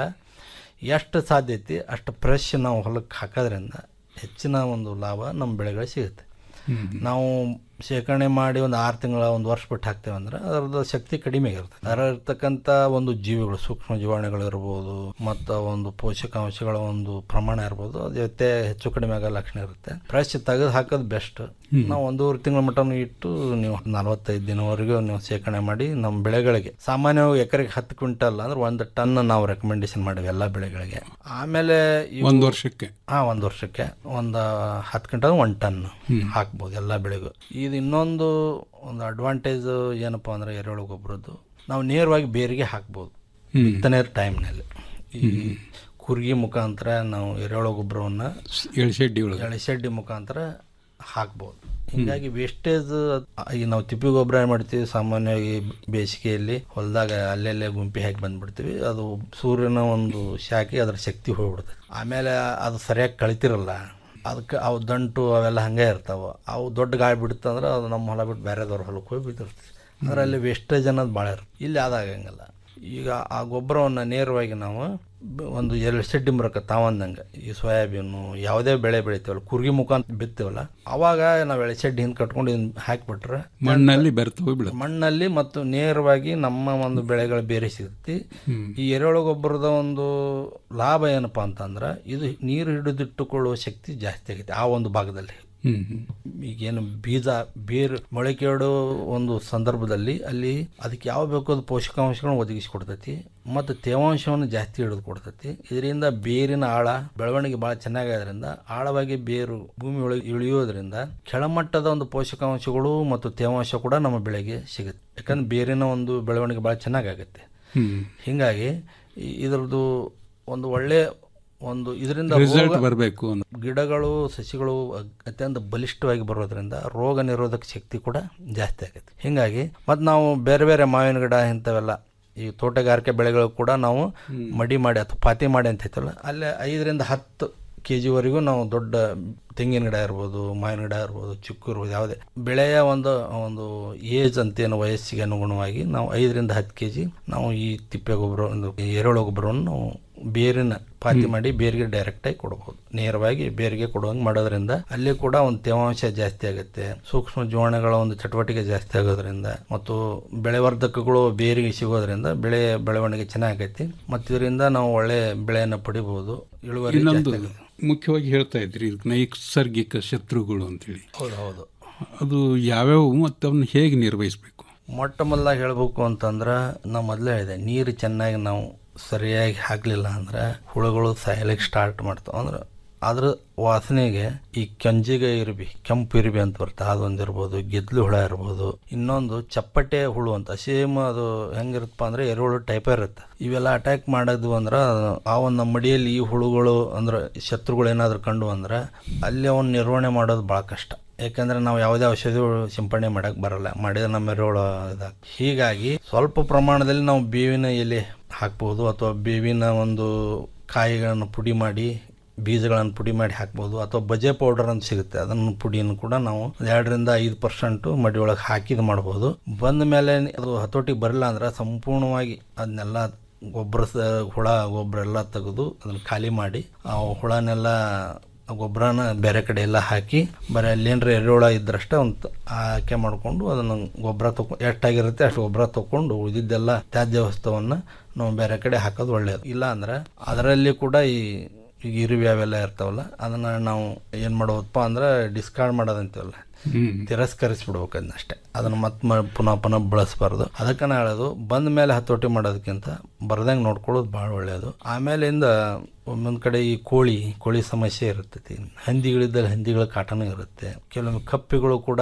ಎಷ್ಟು ಸಾಧ್ಯ ಐತಿ ಅಷ್ಟು ಫ್ರೆಶ್ ನಾವು ಹೊಲಕ್ಕೆ ಹಾಕೋದ್ರಿಂದ ಹೆಚ್ಚಿನ ಒಂದು ಲಾಭ ನಮ್ಮ ಬೆಳೆಗಳಿಗೆ ಸಿಗುತ್ತೆ ನಾವು ಶೇಖರಣೆ ಮಾಡಿ ಒಂದು ಆರು ತಿಂಗಳ ಒಂದು ವರ್ಷ ಬಿಟ್ಟು ಹಾಕ್ತೇವೆ ಅಂದ್ರೆ ಅದರದ್ದು ಶಕ್ತಿ ಕಡಿಮೆ ಇರುತ್ತೆ ಅದರಲ್ಲಿರ್ತಕ್ಕಂಥ ಒಂದು ಜೀವಿಗಳು ಸೂಕ್ಷ್ಮ ಜೀವಾಣುಗಳು ಇರ್ಬೋದು ಮತ್ತು ಒಂದು ಪೋಷಕಾಂಶಗಳ ಒಂದು ಪ್ರಮಾಣ ಇರ್ಬೋದು ಅದು ಜೊತೆ ಹೆಚ್ಚು ಕಡಿಮೆ ಆಗೋ ಲಕ್ಷಣ ಇರುತ್ತೆ ಫ್ರೆಶ್ ತೆಗೆದು ಹಾಕೋದು ಬೆಸ್ಟ್ ನಾವು ಒಂದೂವರೆ ತಿಂಗಳ ಮಟ್ಟನೂ ಇಟ್ಟು ನೀವು ನಲವತ್ತೈದು ದಿನವರೆಗೂ ನೀವು ಶೇಖರಣೆ ಮಾಡಿ ನಮ್ಮ ಬೆಳೆಗಳಿಗೆ ಸಾಮಾನ್ಯವಾಗಿ ಎಕರೆಗೆ ಹತ್ತು ಕ್ವಿಂಟಲ್ ಅಂದ್ರೆ ಒಂದು ಟನ್ ನಾವು ರೆಕಮೆಂಡೇಶನ್ ಮಾಡಿವಿ ಎಲ್ಲ ಬೆಳೆಗಳಿಗೆ ಆಮೇಲೆ ಇವು- ಒಂದು ವರ್ಷಕ್ಕೆ ಹಾ ಒಂದು ವರ್ಷಕ್ಕೆ ಒಂದು ಹತ್ತು ಕ್ವಿಂಟಲ್ ಒಂದು ಟನ್ ಹಾಕ್ಬೋದು ಎಲ್ಲ ಬೆಳೆಗೂ ಇದು ಇನ್ನೊಂದು ಒಂದು ಅಡ್ವಾಂಟೇಜ್ ಏನಪ್ಪ ಅಂದ್ರೆ ಎರೆಹುಳು ಗೊಬ್ಬರದ್ದು ನಾವು ನೇರವಾಗಿ ಬೇರಿಗೆ ಹಾಕ್ಬೋದು ಹ್ಮ್. ಬಿತ್ತನೆ ಟೈಮ್ನಲ್ಲಿ ಈ ಕುರ್ಗಿ ಮುಖಾಂತರ ನಾವು ಎರೆಹುಳು ಗೊಬ್ಬರವನ್ನು ಎಳ್ಸೆಡ್ಡಿ ಒಳಗೆ ಎಳೆಶೆಡ್ಡಿ ಮುಖಾಂತರ ಹಾಕ್ಬೋದು ಹಿಂಗಾಗಿ ವೇಸ್ಟೇಜ್ ಈಗ ನಾವು ತಿಪ್ಪಿ ಗೊಬ್ಬರ ಏನು ಮಾಡ್ತೀವಿ ಸಾಮಾನ್ಯವಾಗಿ ಬೇಸಿಗೆಯಲ್ಲಿ ಹೊಲದಾಗ ಅಲ್ಲೆಲ್ಲೇ ಗುಂಪಿ ಹಾಕಿ ಬಂದ್ಬಿಡ್ತೀವಿ ಅದು ಸೂರ್ಯನ ಒಂದು ಶಾಖೆ ಅದರ ಶಕ್ತಿ ಹೋಗ್ಬಿಡ್ತದೆ ಆಮೇಲೆ ಅದು ಸರಿಯಾಗಿ ಕಳಿತಿರಲ್ಲ ಅದಕ್ಕೆ ಅವು ದಂಟು ಅವೆಲ್ಲ ಹಂಗೆ ಇರ್ತಾವೆ ಅವು ದೊಡ್ಡ ಗಾಳಿ ಬಿಡುತ್ತಂದ್ರೆ ಅದು ನಮ್ಮ ಹೊಲ ಬಿಟ್ಟು ಬೇರೆದವ್ರ ಹೊಲಕ್ಕೆ ಹೋಗಿ ಬಿದ್ದಿರ್ತದೆ ಅಂದ್ರೆ ಅಲ್ಲಿ ವೇಸ್ಟೇಜ್ ಅನ್ನೋದು ಭಾಳ ಇರುತ್ತೆ ಇಲ್ಲಿ ಆದಾಗಂಗಿಲ್ಲ ಈಗ ಆ ಗೊಬ್ಬರವನ್ನು ನೇರವಾಗಿ ನಾವು ಬ- ಒಂದು ಎರಡು ಸೆಡ್ಡಿ ಮರಕ್ಕೆ ತಾವಂದಂಗೆ ಈ ಸೋಯಾಬೀನು ಯಾವುದೇ ಬೆಳೆ ಬೆಳಿತೀವಲ್ಲ ಕುರ್ಗಿ ಮುಖಾಂತರ ಬಿತ್ತೀವಲ್ಲ ಅವಾಗ ನಾವು ಎಳೆ ಸೆಡ್ಡಿ ಹಿಂದೆ ಕಟ್ಕೊಂಡು ಇದನ್ನ ಹಾಕಿಬಿಟ್ರೆ ಮಣ್ಣಲ್ಲಿ ಬೆರೆತು ಹೋಗ್ಬಿಡುತ್ತೆ ಮಣ್ಣಲ್ಲಿ ಮತ್ತು ನೇರವಾಗಿ ನಮ್ಮ ಒಂದು ಬೆಳೆಗಳು ಬೇರೆ ಸಿಗುತ್ತೆ ಈ ಎರೆಹುಳು ಗೊಬ್ಬರದ ಒಂದು ಲಾಭ ಏನಪ್ಪಾ ಅಂತಂದ್ರೆ ಇದು ನೀರು ಹಿಡಿದಿಟ್ಟುಕೊಳ್ಳುವ ಶಕ್ತಿ ಜಾಸ್ತಿ ಆಗೈತೆ ಆ ಒಂದು ಭಾಗದಲ್ಲಿ ಹ್ಮ್ ಹ್ಮ್. ಈಗೇನು ಬೀಜ ಬೇರು ಮೊಳಕೆಯೊಡೋ ಒಂದು ಸಂದರ್ಭದಲ್ಲಿ ಅಲ್ಲಿ ಅದಕ್ಕೆ ಯಾವ ಬೇಕೋ ಅದು ಪೋಷಕಾಂಶಗಳನ್ನು ಒದಗಿಸಿಕೊಡ್ತೈತಿ ಮತ್ತು ತೇವಾಂಶವನ್ನು ಜಾಸ್ತಿ ಹಿಡಿದು ಕೊಡ್ತೈತಿ ಇದರಿಂದ ಬೇರಿನ ಆಳ ಬೆಳವಣಿಗೆ ಭಾಳ ಚೆನ್ನಾಗೋದ್ರಿಂದ ಆಳವಾಗಿ ಬೇರು ಭೂಮಿ ಒಳಗೆ ಇಳಿಯೋದ್ರಿಂದ ಕೆಳಮಟ್ಟದ ಒಂದು ಪೋಷಕಾಂಶಗಳು ಮತ್ತು ತೇವಾಂಶ ಕೂಡ ನಮ್ಮ ಬೆಳೆಗೆ ಸಿಗುತ್ತೆ ಯಾಕಂದ್ರೆ ಬೇರಿನ ಒಂದು ಬೆಳವಣಿಗೆ ಭಾಳ ಚೆನ್ನಾಗಾಗುತ್ತೆ ಹ್ಮ್. ಹೀಗಾಗಿ ಈ- ಇದರದ್ದು ಒಂದು ಒಳ್ಳೆ ಒಂದು ಇದರಿಂದ Result ರೋಗ- ಬರ್ಬೇಕು ಅಂತ. ಗಿಡಗಳು ಸಸಿಗಳು ಅಗ್- ಅತ್ಯಂತ ಬಲಿಷ್ಠವಾಗಿ ಬರೋದ್ರಿಂದ ರೋಗ ನಿರೋಧಕ ಶಕ್ತಿ ಕೂಡ ಜಾಸ್ತಿ ಆಗುತ್ತೆ ಹೀಗಾಗಿ ಮತ್ತು ನಾವು ಬೇರೆ ಬೇರೆ ಮಾವಿನ ಗಿಡ ಇಂಥವೆಲ್ಲ ಈ ತೋಟಗಾರಿಕೆ ಬೆಳೆಗಳು ಕೂಡ ನಾವು ಮಡಿ ಮಾಡಿ ಅಥವಾ ಪಾತಿ ಮಾಡಿ ಅಂತ ಹೇಳ್ತಲ್ಲ ಅಲ್ಲೇ ಐದರಿಂದ ಹತ್ತು ಕೆ ಜಿವರೆಗೂ ನಾವು ದೊಡ್ಡ ತೆಂಗಿನ ಗಿಡ ಇರ್ಬೋದು ಮಾವಿನ ಗಿಡ ಇರ್ಬೋದು ಚಿಕ್ಕು ಇರ್ಬೋದು ಯಾವುದೇ ಬೆಳೆಯ ಒಂದು ಒಂದು ಏಜ್ ಅಂತೇನು ವಯಸ್ಸಿಗೆ ಅನುಗುಣವಾಗಿ ನಾವು ಐದರಿಂದ ಹತ್ತು ಕೆ ಜಿ ನಾವು ಈ ತಿಪ್ಪೆ ಗೊಬ್ಬರ ಒಂದು ಈ ಎರೆಹುಳು ಗೊಬ್ಬರವನ್ನು ನಾವು ಬೇರಿನ ಪಾತಿ ಮಾಡಿ ಬೇರಿಗೆ ಡೈರೆಕ್ಟಾಗಿ ಕೊಡ್ಬೋದು ನೇರವಾಗಿ ಬೇರಿಗೆ ಕೊಡುವಂಗೆ ಮಾಡೋದ್ರಿಂದ ಅಲ್ಲಿ ಕೂಡ ಒಂದು ತೇವಾಂಶ ಜಾಸ್ತಿ ಆಗುತ್ತೆ ಸೂಕ್ಷ್ಮ ಜೀವಾಣುಗಳ ಒಂದು ಚಟುವಟಿಕೆ ಜಾಸ್ತಿ ಆಗೋದ್ರಿಂದ ಮತ್ತು ಬೆಳೆವರ್ಧಕಗಳು ಬೇರಿಗೆ ಸಿಗೋದ್ರಿಂದ ಬೆಳೆ ಬೆಳವಣಿಗೆ ಚೆನ್ನಾಗೈತಿ ಮತ್ತು ಇದರಿಂದ ನಾವು ಒಳ್ಳೆ ಬೆಳೆಯನ್ನು ಪಡಿಬಹುದು ಇಳುವರಿ ಇನ್ನೊಂದು ಜಾಸ್ತಿ ಆಗುತ್ತೆ. ಮುಖ್ಯವಾಗಿ ಹೇಳ್ತಾ ಇದ್ರಿ ಇದಕ್ಕೆ ನೈಸರ್ಗಿಕ ಶತ್ರುಗಳು ಅಂತೇಳಿ ಹೌದು ಹೌದು ಅದು ಯಾವ್ಯಾವ ಮತ್ತು ಅವನ್ನ ಹೇಗೆ ನಿರ್ವಹಿಸಬೇಕು ಮೊಟ್ಟ ಮೊದಲ ಹೇಳಬೇಕು ಅಂತಂದ್ರೆ ನಾವು ಮೊದಲೇ ಹೇಳಿದೆ ನೀರು ಚೆನ್ನಾಗಿ ನಾವು ಸರಿಯಾಗಿ ಹಾಕಲಿಲ್ಲ ಅಂದ್ರೆ ಹುಳುಗಳು ಸಾಯಲಿಕ್ಕೆ ಸ್ಟಾರ್ಟ್ ಮಾಡ್ತಾವೆ ಅಂದ್ರೆ ಅದ್ರ ವಾಸನೆಗೆ ಈ ಕೆಂಜಿಗೆ ಇರ್ಬಿ ಕೆಂಪು ಇರ್ಬಿ ಅಂತ ಬರುತ್ತೆ ಅದೊಂದು ಇರ್ಬೋದು ಗೆದ್ಲು ಹುಳ ಇರ್ಬೋದು ಇನ್ನೊಂದು ಚಪ್ಪಟೆ ಹುಳು ಅಂತ ಸೇಮ್ ಅದು ಹೆಂಗಿರುತ್ತಪ್ಪ ಅಂದ್ರೆ ಎರೆಹುಳು ಟೈಪ್ ಇರುತ್ತೆ ಇವೆಲ್ಲ ಅಟ್ಯಾಕ್ ಮಾಡೋದು ಅಂದ್ರೆ ಆ ಒಂದು ನಮ್ಮ ಮಡಿಯಲ್ಲಿ ಈ ಹುಳುಗಳು ಅಂದ್ರೆ ಶತ್ರುಗಳು ಏನಾದ್ರು ಕಂಡು ಅಂದ್ರೆ ಅಲ್ಲಿ ಅವನ್ನ ನಿರ್ವಹಣೆ ಮಾಡೋದು ಭಾಳ ಕಷ್ಟ ಯಾಕಂದ್ರೆ ನಾವು ಯಾವುದೇ ಔಷಧಿ ಸಿಂಪಡಣೆ ಮಾಡಕ್ ಬರಲ್ಲ ಮಾಡಿದ್ರೆ ನಮ್ಮ ಎರೆಹುಳು ಇದಾಗ ಹೀಗಾಗಿ ಸ್ವಲ್ಪ ಪ್ರಮಾಣದಲ್ಲಿ ನಾವು ಬೇವಿನ ಎಲೆ ಹಾಕ್ಬೋದು ಅಥವಾ ಬೇವಿನ ಒಂದು ಕಾಯಿಗಳನ್ನು ಪುಡಿ ಮಾಡಿ ಬೀಜಗಳನ್ನು ಪುಡಿ ಮಾಡಿ ಹಾಕ್ಬೋದು ಅಥವಾ ಬಜೆ ಪೌಡರ್ ಅಂತ ಸಿಗುತ್ತೆ ಅದನ್ನು ಪುಡಿಯನ್ನು ಕೂಡ ನಾವು ಒಂದ್ ಎರಡರಿಂದ ಐದು ಪರ್ಸೆಂಟು ಮಡಿ ಒಳಗೆ ಹಾಕಿದ್ ಮಾಡ್ಬೋದು ಬಂದ ಮೇಲೆ ಅದು ಹತೋಟಿಗೆ ಬರಲ್ಲ ಅಂದ್ರೆ ಸಂಪೂರ್ಣವಾಗಿ ಅದನ್ನೆಲ್ಲ ಗೊಬ್ಬರ ಸ ಹುಳ ಗೊಬ್ಬರ ಎಲ್ಲ ತೆಗೆದು ಅದನ್ನು ಖಾಲಿ ಮಾಡಿ ಆ ಹುಳನೆಲ್ಲ ಗೊಬ್ಬರನ ಬೇರೆ ಕಡೆ ಎಲ್ಲ ಹಾಕಿ ಬರೀ ಅಲ್ಲೇನ್ರ ಎರೆಹುಳ ಇದ್ರಷ್ಟೇ ಒಂದು ಆಯ್ಕೆ ಮಾಡಿಕೊಂಡು ಅದನ್ನು ಗೊಬ್ಬರ ತಗೊ ಎಷ್ಟಾಗಿರುತ್ತೆ ಅಷ್ಟು ಗೊಬ್ಬರ ತಗೊಂಡು ಉಳಿದಿದ್ದೆಲ್ಲ ತ್ಯಾಜ್ಯ ವಸ್ತುವನ್ನು ನಾವು ಬೇರೆ ಕಡೆ ಹಾಕೋದು ಒಳ್ಳೆಯದು ಇಲ್ಲ ಅಂದ್ರೆ ಅದರಲ್ಲಿ ಕೂಡ ಈ ಈಗ ಇರುವೆ ಅವೆಲ್ಲ ಇರ್ತಾವಲ್ಲ ಅದನ್ನು ನಾವು ಏನು ಮಾಡೋದಪ್ಪ ಅಂದ್ರೆ ಡಿಸ್ಕಾರ್ಡ್ ಮಾಡೋದಂತೀವಲ್ಲ ಹ್ಮ್. ತಿರಸ್ಕರಿಸ್ಬಿಡ್ಬೇಕು ಅದನ್ನ ಅಷ್ಟೇ ಅದನ್ನು ಮತ್ತೆ ಮ ಪುನಃ ಪುನಃ ಬಳಸಬಾರ್ದು ಅದಕ್ಕೆ ನಾ ಹೇಳೋದು ಬಂದ ಮೇಲೆ ಹತೋಟಿ ಮಾಡೋದಕ್ಕಿಂತ ಬರ್ದಂಗೆ ನೋಡ್ಕೊಳ್ಳೋದು ಭಾಳ ಒಳ್ಳೆಯದು ಆಮೇಲಿಂದ ಒಂದೊಂದು ಕಡೆ ಈ ಕೋಳಿ ಕೋಳಿ ಸಮಸ್ಯೆ ಇರ್ತೈತಿ ಹಂದಿಗಳಿದ್ದಲ್ಲಿ ಹಂದಿಗಳ ಕಾಟನೂ ಇರುತ್ತೆ ಕೆಲವೊಮ್ಮೆ ಕಪ್ಪಿಗಳು ಕೂಡ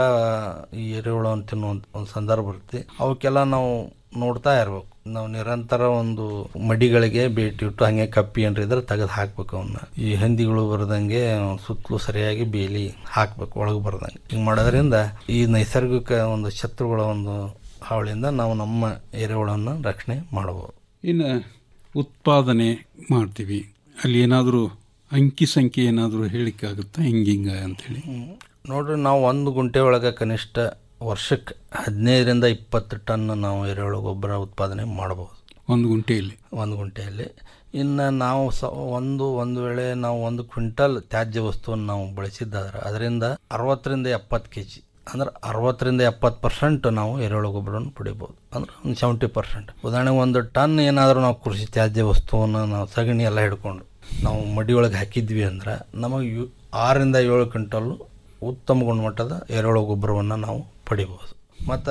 ಈ ಎರೆಹುಳವನ್ನು ತಿನ್ನುವಂಥ ಒಂದು ಸಂದರ್ಭ ಇರುತ್ತೆ ಅವಕ್ಕೆಲ್ಲ ನಾವು ನೋಡ್ತಾ ಇರ್ಬೇಕು ನಾವು ನಿರಂತರ ಒಂದು ಮಡಿಗಳಿಗೆ ಭೇಟಿ ಇಟ್ಟು ಹಂಗೆ ಕಪ್ಪಿ ಏನ್ರ ಇದ್ರೆ ತೆಗೆದು ಹಾಕ್ಬೇಕು ಅವನ್ನ ಈ ಹಂದಿಗಳು ಬರ್ದಂಗೆ ಸುತ್ತಲೂ ಸರಿಯಾಗಿ ಬೇಲಿ ಹಾಕ್ಬೇಕು ಒಳಗೆ ಬರ್ದಂಗೆ ಹಿಂಗೆ ಮಾಡೋದ್ರಿಂದ ಈ ನೈಸರ್ಗಿಕ ಒಂದು ಶತ್ರುಗಳ ಒಂದು ಹಾವಳಿಯಿಂದ ನಾವು ನಮ್ಮ ಎರೆಹುಳನ್ನು ರಕ್ಷಣೆ ಮಾಡಬಹುದು ಇನ್ನು ಉತ್ಪಾದನೆ ಮಾಡ್ತೀವಿ ಅಲ್ಲಿ ಏನಾದರೂ ಅಂಕಿ ಸಂಖ್ಯೆ ಏನಾದರೂ ಹೇಳಿಕ್ಕಾಗುತ್ತಾ ಹಿಂಗಿಂಗ ಅಂತೇಳಿ ನೋಡ್ರಿ ನಾವು ಒಂದು ಗುಂಟೆ ಒಳಗೆ ಕನಿಷ್ಠ ವರ್ಷಕ್ಕೆ ಹದಿನೈದರಿಂದ ಇಪ್ಪತ್ತು ಟನ್ ನಾವು ಎರೆಹುಳು ಗೊಬ್ಬರ ಉತ್ಪಾದನೆ ಮಾಡ್ಬೋದು ಒಂದು ಗುಂಟೆಯಲ್ಲಿ ಒಂದು ಗುಂಟೆಯಲ್ಲಿ ಇನ್ನು ನಾವು ಸ ಒಂದು ಒಂದು ವೇಳೆ ನಾವು ಒಂದು ಕ್ವಿಂಟಲ್ ತ್ಯಾಜ್ಯ ವಸ್ತುವನ್ನು ನಾವು ಬಳಸಿದ್ದಾದ್ರೆ ಅದರಿಂದ ಅರವತ್ತರಿಂದ ಎಪ್ಪತ್ತು ಕೆ ಜಿ ಅಂದ್ರೆ ಅರವತ್ತರಿಂದ ಎಪ್ಪತ್ತು ಪರ್ಸೆಂಟ್ ನಾವು ಎರೆಹುಳು ಗೊಬ್ಬರವನ್ನು ಪಡಿಬೋದು ಅಂದ್ರೆ ಒಂದು ಸೆವೆಂಟಿ ಪರ್ಸೆಂಟ್ ಉದಾಹರಣೆಗೆ ಒಂದು ಟನ್ ಏನಾದರೂ ನಾವು ಕೃಷಿ ತ್ಯಾಜ್ಯ ವಸ್ತುವನ್ನು ನಾವು ಸಗಣಿ ಎಲ್ಲ ಹಿಡ್ಕೊಂಡು ನಾವು ಮಡಿ ಒಳಗೆ ಹಾಕಿದ್ವಿ ಅಂದ್ರೆ ನಮಗೆ ಯು ಆರರಿಂದ ಏಳು ಕ್ವಿಂಟಲ್ಲು ಉತ್ತಮ ಗುಣಮಟ್ಟದ ಎರೆಹುಳು ಗೊಬ್ಬರವನ್ನು ನಾವು ಪಡಿಬೋದು ಮತ್ತು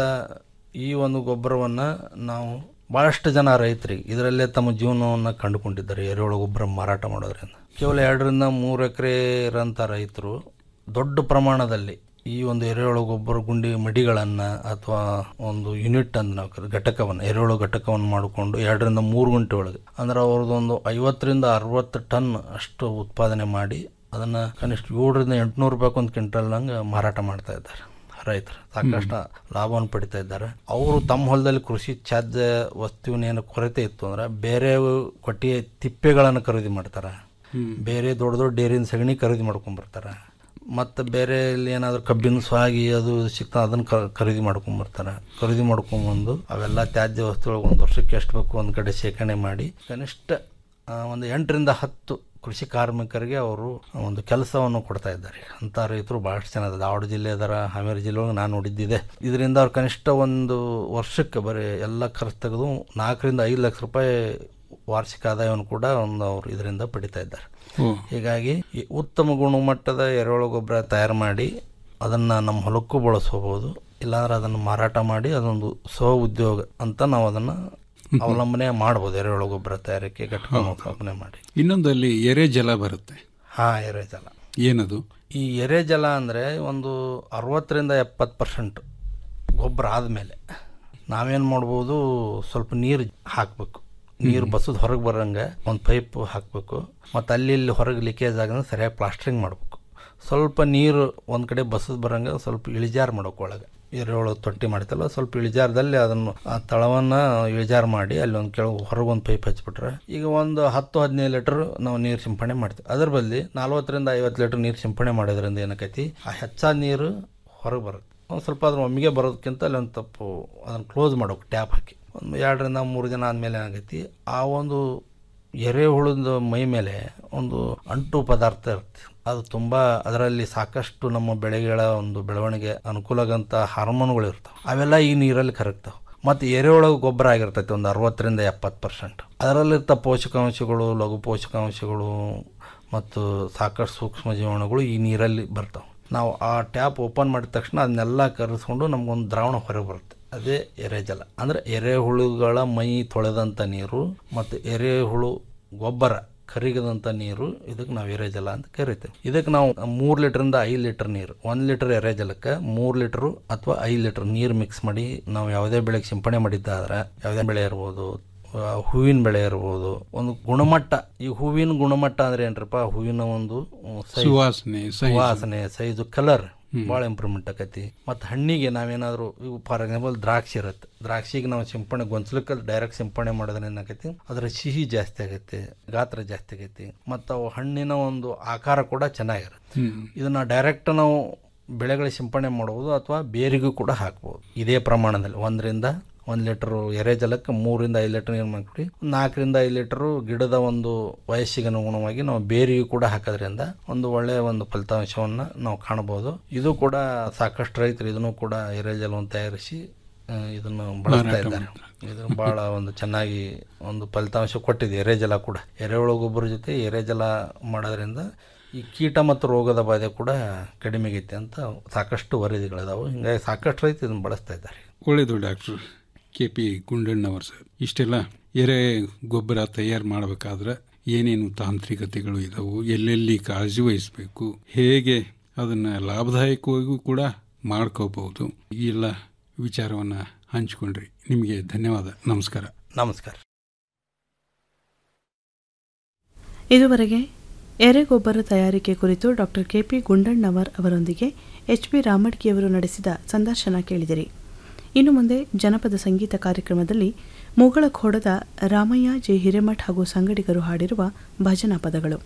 ಈ ಒಂದು ಗೊಬ್ಬರವನ್ನು ನಾವು ಭಾಳಷ್ಟು ಜನ ರೈತರಿಗೆ ಇದರಲ್ಲೇ ತಮ್ಮ ಜೀವನವನ್ನು ಕಂಡುಕೊಂಡಿದ್ದಾರೆ ಎರೆಹುಳು ಗೊಬ್ಬರ ಮಾರಾಟ ಮಾಡೋದ್ರಿಂದ ಕೇವಲ ಎರಡರಿಂದ ಮೂರು ಎಕರೆ ಇರೋಂಥ ರೈತರು ದೊಡ್ಡ ಪ್ರಮಾಣದಲ್ಲಿ ಈ ಒಂದು ಎರೆಹುಳು ಗೊಬ್ಬರ ಗುಂಡಿ ಮಡಿಗಳನ್ನು ಅಥವಾ ಒಂದು ಯೂನಿಟ್ ಅಂತ ನಾವು ಕರೀ- ಘಟಕವನ್ನು ಎರೆಹುಳು ಘಟಕವನ್ನು ಮಾಡಿಕೊಂಡು ಎರಡರಿಂದ ಮೂರು ಗಂಟೆ ಒಳಗೆ ಅಂದ್ರೆ ಅವ್ರದ್ದೊಂದು ಐವತ್ತರಿಂದ ಅರವತ್ತು ಟನ್ ಅಷ್ಟು ಉತ್ಪಾದನೆ ಮಾಡಿ ಅದನ್ನು ಕನಿಷ್ಠ ಏಳರಿಂದ ಎಂಟುನೂರು ರೂಪಾಯಿ ಒಂದು ಕ್ವಿಂಟಲ್ ಹಂಗೆ ಮಾರಾಟ ಮಾಡ್ತಾ ಇದ್ದಾರೆ ರೈತರು ಸಾಕಷ್ಟು ಲಾಭವನ್ನು ಪಡಿತಾ ಇದ್ದಾರೆ ಅವರು ತಮ್ಮ ಹೊಲದಲ್ಲಿ ಕೃಷಿ ತ್ಯಾಜ್ಯ ವಸ್ತುವಿನ ಏನು ಕೊರತೆ ಇತ್ತು ಅಂದ್ರೆ ಬೇರೆ ಕೊಟ್ಟಿಗೆ ತಿಪ್ಪೆಗಳನ್ನು ಖರೀದಿ ಮಾಡ್ತಾರೆ ಬೇರೆ ದೊಡ್ಡ ದೊಡ್ಡ ಡೇರಿನ ಸಗಣಿ ಖರೀದಿ ಮಾಡ್ಕೊಂಬರ್ತಾರೆ ಮತ್ತು ಬೇರೆ ಇಲ್ಲಿ ಏನಾದರೂ ಕಬ್ಬಿನ ಸ್ವಾಗಿ ಅದು ಸಿಗ್ತಾ ಅದನ್ನು ಕ ಖರೀದಿ ಮಾಡ್ಕೊಂಬರ್ತಾರೆ ಖರೀದಿ ಮಾಡ್ಕೊಂಬಂದು ಅವೆಲ್ಲ ತ್ಯಾಜ್ಯ ವಸ್ತುಗಳು ಒಂದು ವರ್ಷಕ್ಕೆ ಎಷ್ಟು ಬೇಕು ಒಂದು ಕಡೆ ಶೇಖರಣೆ ಮಾಡಿ ಕನಿಷ್ಠ ಆ, ಒಂದು ಎಂಟರಿಂದ ಹತ್ತು ಕೃಷಿ ಕಾರ್ಮಿಕರಿಗೆ ಅವರು ಒಂದು ಕೆಲಸವನ್ನು ಕೊಡ್ತಾ ಇದ್ದಾರೆ ಅಂಥ ರೈತರು ಭಾಳಷ್ಟು ಜನ ಇದ್ದಾರೆ ದಾವಣ ಜಿಲ್ಲೆ ಅದರ ಹಾವೇರಿ ಜಿಲ್ಲೆ ಒಳಗೆ ನಾನು ನೋಡಿದ್ದಿದೆ ಇದರಿಂದ ಅವ್ರು ಕನಿಷ್ಠ ಒಂದು ವರ್ಷಕ್ಕೆ ಬರೀ ಎಲ್ಲ ಖರ್ಚು ತೆಗೆದು ನಾಲ್ಕರಿಂದ ಐದು ಲಕ್ಷ ರೂಪಾಯಿ ವಾರ್ಷಿಕ ಆದಾಯವನ್ನು ಕೂಡ ಒಂದು ಅವರು ಇದರಿಂದ ಪಡಿತಾ ಇದ್ದಾರೆ ಓ. ಹೀಗಾಗಿ ಈ ಉತ್ತಮ ಗುಣಮಟ್ಟದ ಎರೆಹುಳು ಗೊಬ್ಬರ ತಯಾರು ಮಾಡಿ ಅದನ್ನು ನಮ್ಮ ಹೊಲಕ್ಕೂ ಬಳಸ್ಕೋಬೋದು ಇಲ್ಲಾಂದ್ರೆ ಅದನ್ನು ಮಾರಾಟ ಮಾಡಿ ಅದೊಂದು ಸ್ವ ಉದ್ಯೋಗ ಅಂತ ನಾವು ಅದನ್ನು ಅವಲಂಬನೆ ಮಾಡ್ಬೋದು ಎರೆಹುಳು ಗೊಬ್ಬರ ತಯಾರಿಕೆ ಘಟಕ ಸ್ಥಾಪನೆ ಮಾಡಿ ಇನ್ನೊಂದು ಅಲ್ಲಿ ಎರೆ ಜಲ ಬರುತ್ತೆ ಹಾಂ ಎರೆಜಲ ಏನದು ಈ ಎರೆಜಲ ಅಂದರೆ ಒಂದು ಅರವತ್ತರಿಂದ ಎಪ್ಪತ್ತು ಪರ್ಸೆಂಟ್ ಗೊಬ್ಬರ ಆದಮೇಲೆ ನಾವೇನು ಮಾಡ್ಬೋದು ಸ್ವಲ್ಪ ನೀರು ಹಾಕಬೇಕು ನೀರು ಬಸದ್ ಹೊರಗೆ ಬರೋಂಗೆ ಒಂದು ಪೈಪ್ ಹಾಕಬೇಕು ಮತ್ತು ಅಲ್ಲಿ ಇಲ್ಲಿ ಹೊರಗೆ ಲೀಕೇಜ್ ಆಗಂದ್ರೆ ಸರಿಯಾಗಿ ಪ್ಲಾಸ್ಟ್ರಿಂಗ್ ಮಾಡಬೇಕು ಸ್ವಲ್ಪ ನೀರು ಒಂದು ಕಡೆ ಬಸದ್ ಬರೋಂಗೆ ಸ್ವಲ್ಪ ಇಳಿಜಾರು ಮಾಡ್ಬೇಕು ಒಳಗೆ ಎರೆಹುಳು ತೊಟ್ಟಿ ಮಾಡ್ತಲ್ಲ ಸ್ವಲ್ಪ ಇಳಿಜಾರದಲ್ಲಿ ಅದನ್ನು ಆ ತಳವನ್ನು ಇಳಿಜಾರು ಮಾಡಿ ಅಲ್ಲಿ ಒಂದು ಕೆಳಗೆ ಹೊರಗೆ ಒಂದು ಪೈಪ್ ಹಚ್ಬಿಟ್ರೆ ಈಗ ಒಂದು ಹತ್ತು ಹದಿನೈದು ಲೀಟರ್ ನಾವು ನೀರು ಸಿಂಪಡಣೆ ಮಾಡ್ತೀವಿ ಅದ್ರ ಬದಲಿ ನಲ್ವತ್ತರಿಂದ ಐವತ್ತು ಲೀಟರ್ ನೀರು ಸಿಂಪಡಣೆ ಮಾಡೋದ್ರಿಂದ ಏನಕ್ಕೈತಿ ಆ ಹೆಚ್ಚಾದ ನೀರು ಹೊರಗೆ ಬರುತ್ತೆ ಒಂದು ಸ್ವಲ್ಪ ಅದ್ರ ಒಮ್ಮೆಗೆ ಬರೋದಕ್ಕಿಂತ ಅಲ್ಲಿ ಒಂದು ತಪ್ಪು ಅದನ್ನು ಕ್ಲೋಸ್ ಮಾಡೋಕೆ ಟ್ಯಾಪ್ ಹಾಕಿ ಒಂದು ಎರಡರಿಂದ ಮೂರು ದಿನ ಆದಮೇಲೆ ಏನಾಗೈತಿ ಆ ಒಂದು ಎರೆಹುಳದ ಮೈ ಮೇಲೆ ಒಂದು ಅಂಟು ಪದಾರ್ಥ ಇರುತ್ತೆ ಅದು ತುಂಬ ಅದರಲ್ಲಿ ಸಾಕಷ್ಟು ನಮ್ಮ ಬೆಳೆಗಳ ಒಂದು ಬೆಳವಣಿಗೆ ಅನುಕೂಲ ಆಗಂತ ಹಾರ್ಮೋನ್ಗಳು ಇರ್ತಾವೆ ಅವೆಲ್ಲ ಈ ನೀರಲ್ಲಿ ಕರಗ್ತಾವೆ ಮತ್ತು ಎರೆಹುಳ ಗೊಬ್ಬರ ಆಗಿರ್ತೈತೆ ಒಂದು ಅರವತ್ತರಿಂದ ಎಪ್ಪತ್ತು ಪರ್ಸೆಂಟ್ ಅದರಲ್ಲಿರ್ತ ಪೋಷಕಾಂಶಗಳು ಲಘು ಪೋಷಕಾಂಶಗಳು ಮತ್ತು ಸಾಕಷ್ಟು ಸೂಕ್ಷ್ಮ ಜೀವಾಣುಗಳು ಈ ನೀರಲ್ಲಿ ಬರ್ತಾವೆ ನಾವು ಆ ಟ್ಯಾಪ್ ಓಪನ್ ಮಾಡಿದ ತಕ್ಷಣ ಅದನ್ನೆಲ್ಲ ಕರೆಸ್ಕೊಂಡು ನಮಗೊಂದು ದ್ರಾವಣ ಹೊರಗೆ ಬರುತ್ತೆ ಅದೇ ಎರೆಜಲ ಅಂದರೆ ಎರೆಹುಳುಗಳ ಮೈ ತೊಳೆದಂಥ ನೀರು ಮತ್ತು ಎರೆಹುಳು ಗೊಬ್ಬರ ಕರಿಗದಂಥ ನೀರು ಇದಕ್ಕೆ ನಾವು ಎರೆಜಲ ಅಂತ ಕರಿತೇವೆ ಇದಕ್ಕೆ ನಾವು ಮೂರು ಲೀಟ್ರಿಂದ ಐದು ಲೀಟರ್ ನೀರು ಒಂದು ಲೀಟರ್ ಎರೆಜಲಕ್ಕೆ ಮೂರು ಲೀಟ್ರು ಅಥವಾ ಐದು ಲೀಟರ್ ನೀರು ಮಿಕ್ಸ್ ಮಾಡಿ ನಾವು ಯಾವುದೇ ಬೆಳೆಗೆ ಸಿಂಪಡಣೆ ಮಾಡಿದ್ದಾದ್ರೆ ಯಾವುದೇ ಬೆಳೆ ಇರ್ಬೋದು ಆ, ಹೂವಿನ ಬೆಳೆ ಇರ್ಬೋದು ಒಂದು ಗುಣಮಟ್ಟ ಈ ಹೂವಿನ ಗುಣಮಟ್ಟ ಅಂದ್ರೆ ಏನ್ರಪ್ಪ ಹೂವಿನ ಒಂದು ಹ್ಮ್, size, ಸುವಾಸನೆ, size. ಸುವಾಸನೆ ಸೈಜು ಕಲರ್ ಭಾಳ ಇಂಪ್ರೂವ್ಮೆಂಟ್ ಆಕೈತಿ ಮತ್ತು ಹಣ್ಣಿಗೆ ನಾವೇನಾದರೂ ಇವು ಫಾರ್ ಎಕ್ಸಾಂಪಲ್ ದ್ರಾಕ್ಷಿ ಇರುತ್ತೆ ದ್ರಾಕ್ಷಿಗೆ ನಾವು ಸಿಂಪಡಣೆ ಗೊಂಚಲಕ್ಕೆ ಡೈರೆಕ್ಟ್ ಸಿಂಪಡಣೆ ಮಾಡೋದ್ರೆ ಏನಾಗೈತಿ ಅದರ ಸಿಹಿ ಜಾಸ್ತಿ ಆಗೈತಿ ಗಾತ್ರ ಜಾಸ್ತಿ ಆಗೈತಿ ಮತ್ತು ಅವು ಹಣ್ಣಿನ ಒಂದು ಆಕಾರ ಕೂಡ ಚೆನ್ನಾಗಿರುತ್ತೆ ಹ್ಮ್. ಇದನ್ನು ಡೈರೆಕ್ಟ್ ನಾವು ಬೆಳೆಗಳಿಗೆ ಸಿಂಪಡಣೆ ಮಾಡ್ಬೋದು ಅಥವಾ ಬೇರಿಗೂ ಕೂಡ ಹಾಕ್ಬೋದು ಇದೇ ಪ್ರಮಾಣದಲ್ಲಿ ಒಂದರಿಂದ ಒಂದು ಲೀಟ್ರು ಎರೆಜಲಕ್ಕೆ ಮೂರಿಂದ ಐದು ಲೀಟರ್ ನೀರು ಮಾಡ್ಬಿಟ್ಟು ನಾಲ್ಕರಿಂದ ಐದು ಲೀಟರು ಗಿಡದ ಒಂದು ವಯಸ್ಸಿಗೆ ಅನುಗುಣವಾಗಿ ನಾವು ಬೇರಿಗೂ ಕೂಡ ಹಾಕೋದ್ರಿಂದ ಒಂದು ಒಳ್ಳೆಯ ಒಂದು ಫಲಿತಾಂಶವನ್ನು ನಾವು ಕಾಣಬಹುದು ಇದು ಕೂಡ ಸಾಕಷ್ಟು ರೈತರು ಇದನ್ನು ಕೂಡ ಎರೆಜಲವನ್ನು ತಯಾರಿಸಿ ಆ, ಇದನ್ನು ಬಳಸ್ತಾ ಮಾರಾಟ ಇದ್ದಾರೆ ಇದು ಭಾಳ ಒಂದು ಚೆನ್ನಾಗಿ ಒಂದು ಫಲಿತಾಂಶ ಕೊಟ್ಟಿದೆ ಎರೆಜಲ ಕೂಡ ಎರೆಹುಳು ಗೊಬ್ಬರ ಜೊತೆ ಎರೆಜಲ ಮಾಡೋದ್ರಿಂದ ಈ ಕೀಟ ಮತ್ತು ರೋಗದ ಬಾಧೆ ಕೂಡ ಕಡಿಮೆಗೈತೆ ಅಂತ ಸಾಕಷ್ಟು ವರದಿಗಳಿದಾವೆ ಹಿಂಗಾಗಿ ಸಾಕಷ್ಟು ರೈತ ಇದನ್ನು ಬಳಸ್ತಾ ಇದ್ದಾರೆ ಒಳ್ಳೆಯದು doctor K P Gundannavar sir ಇಷ್ಟೆಲ್ಲ ಎರೆ ಗೊಬ್ಬರ ತಯಾರು ಮಾಡಬೇಕಾದ್ರೆ ಏನೇನು ತಾಂತ್ರಿಕತೆಗಳು ಇದಾವು ಎಲ್ಲೆಲ್ಲಿ ಕಾಳಜಿ ವಹಿಸಬೇಕು ಹೇಗೆ ಅದನ್ನು ಲಾಭದಾಯಕವಾಗಿಯೂ ಕೂಡ ಮಾಡ್ಕೋಬಹುದು ಈ ಎಲ್ಲ ವಿಚಾರವನ್ನು ಹಂಚಿಕೊಂಡ್ರಿ ನಿಮಗೆ ಧನ್ಯವಾದ ನಮಸ್ಕಾರ ನಮಸ್ಕಾರ ಇದುವರೆಗೆ ಎರೆಗೊಬ್ಬರ ತಯಾರಿಕೆ ಕುರಿತು ಡಾಕ್ಟರ್ ಕೆಪಿ ಗುಂಡಣ್ಣವರ್ ಅವರೊಂದಿಗೆ ಎಚ್ ಪಿ ರಾಮಡ್ಗಿಯವರು ನಡೆಸಿದ ಸಂದರ್ಶನ ಕೇಳಿದಿರಿ ಇನ್ನು ಮುಂದೆ ಜನಪದ ಸಂಗೀತ ಕಾರ್ಯಕ್ರಮದಲ್ಲಿ ಮುಗಳಖೋಡದ ರಾಮಯ್ಯ ಜೆ ಹಿರೇಮಠ್ ಹಾಗೂ ಸಂಗಡಿಗರು ಹಾಡಿರುವ ಭಜನಾ ಪದಗಳು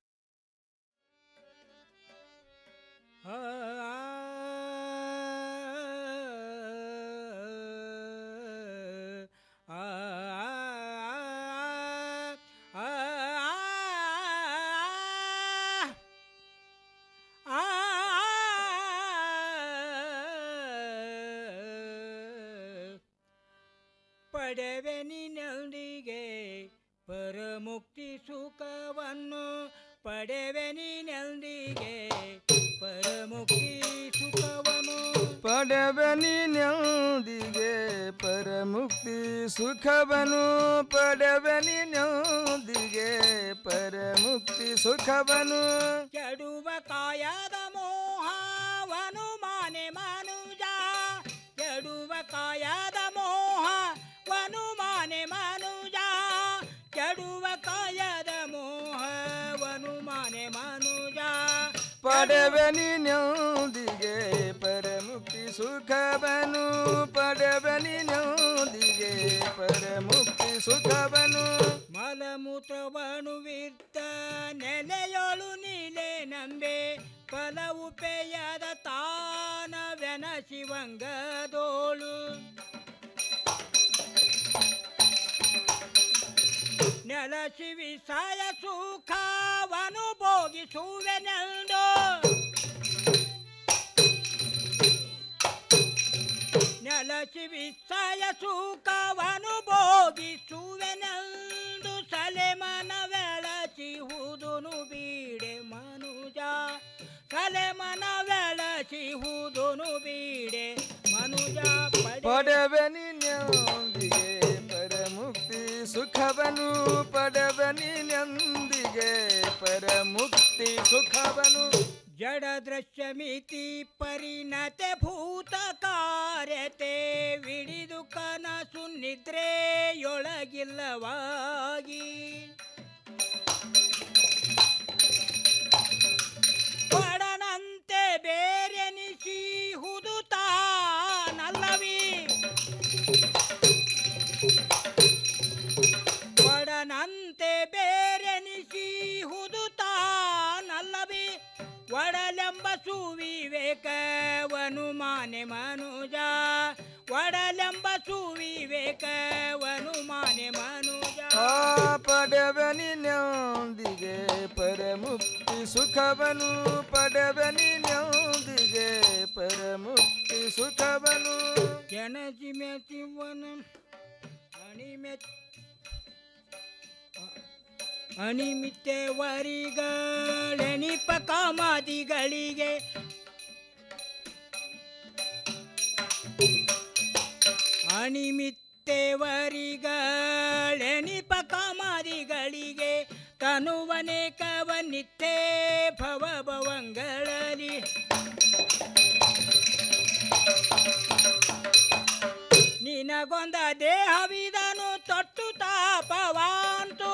ಪಡೆವೆ ನಿನ್ನೊಂದಿಗೆ ಪರಮುಕ್ತಿ ಸುಖವನ್ನು ಪಡೆವೆ ನಿನ್ನೊಂದಿಗೆ ಪರಮುಕ್ತಿ ಸುಖವನ್ನು ಪಡೆವೆ ನೀನೊಂದಿಗೆ ಪರಮುಕ್ತಿ ಸುಖವನು ಪಡೆವೆ ನೀನೊಂದಿಗೆ ಪರಮುಕ್ತಿ ಸುಖವನು ಕೆಡುವ ಕಾಯದ ಮೋಹವನು ಮಾನೆ ಮನುಜ ಕೆಡುವ ಕಾಯದ ಮೋಹವನು ಮಾನೆ ಮನುಜ ಕೆಡುವ ಕಾಯದ ಮೋಹವನು ಮಾನೆ ಮನುಜ ಪಡೆವೆ ನೀನೊಂದಿಗೆ ಪರಮುಕ್ತಿ ಸುಖವನು ಪಡೆವೆ ನೀನೊಂದಿಗೆ ಪರಮುಕ್ತಿ ಸುಖವನು ಮಲಮೂತ್ರವನು ವಿರ್ತ ನೆಲೆಯೊಳು ನೀಲೆ ನಂಬೆ ಫಲವು ಪೇಯದ ತಾನವೆನ ಶಿವಂಗದೋಳು ನೆಲ ಶಿವಿಸಾಯ ಸುಖವನು ಭೋಗಿಸುವೆನೆಂದು ನೆಲ ಶಿವಿಸಾಯ ಸುಖವನು ಭೋಗಿಸುವೆನೆಂದು ಸಲೆ ಮನವೆಳಚಿಹುದುನು ಬೀಡೆ ಮನುಜ ಸಲೆ ಮನವೆಳಚಿಹುದುನು ಬೀಡೆ ಮನುಜ ಪಡೆವೆ ನೀನೊಂದಿಗೆ ಪರಮುಕ್ತಿ ಸುಖವನು ಪಡೆವೆ ನೀನೊಂದಿಗೆ ಪರಮುಕ್ತಿ ಸುಖವನು ಜಡ ದೃಶ್ಯ ಮಿತಿ ಪರಿಣತೆ ಭೂತ ಕಾರ್ಯತೆ ವಿಡಿದು ಕನಸು ನಿದ್ರೆಯೊಳಗಿಲ್ಲವಾಗಿ ಪಡನಂತೆ ಬೇರೆ ನಿಶಿಹುದು ತಾನಲ್ಲವಿ ಪಡನಂತೆ ಬೇರೆ ನಿಶಿಹುದು ತಾನಲ್ಲವಿ ಒಡಲೆಂಬ ಸುವಿವೇಕವನು ಮಾನೆ ಮನುಜ ಒಡಲೆಂಬ ಸುವಿವೇಕವನು ಮಾನೆ ಮನುಜ ಆ ಪಡೆವೆ ನೀನೊಂದಿಗೆ ಪರಮುಕ್ತಿ ಸುಖವನು ಪಡೆವೆ ನೀನೊಂದಿಗೆ ಪರಮುಕ್ತಿ ಸುಖವನು ಜನಜಿ ಮೆತ್ತಿವನ ಅಣಿಮೆ ಅಣಿಮಿತ್ತೆವರಿಗಳೆಣಿಪ ಕಾಮಾದಿಗಳಿಗೆ ಅಣಿಮಿತ್ತೆವರಿಗಳೆಣಿಪ ಕಾಮಾದಿಗಳಿಗೆ ತನುವನೇಕವನ್ನಿತ್ತೇ ಭವಭವಂಗಳಲ್ಲಿ ನಿನಗೊಂದ ದೇಹವಿದನು ತೊಟ್ಟು ತಾಪವಾಂತು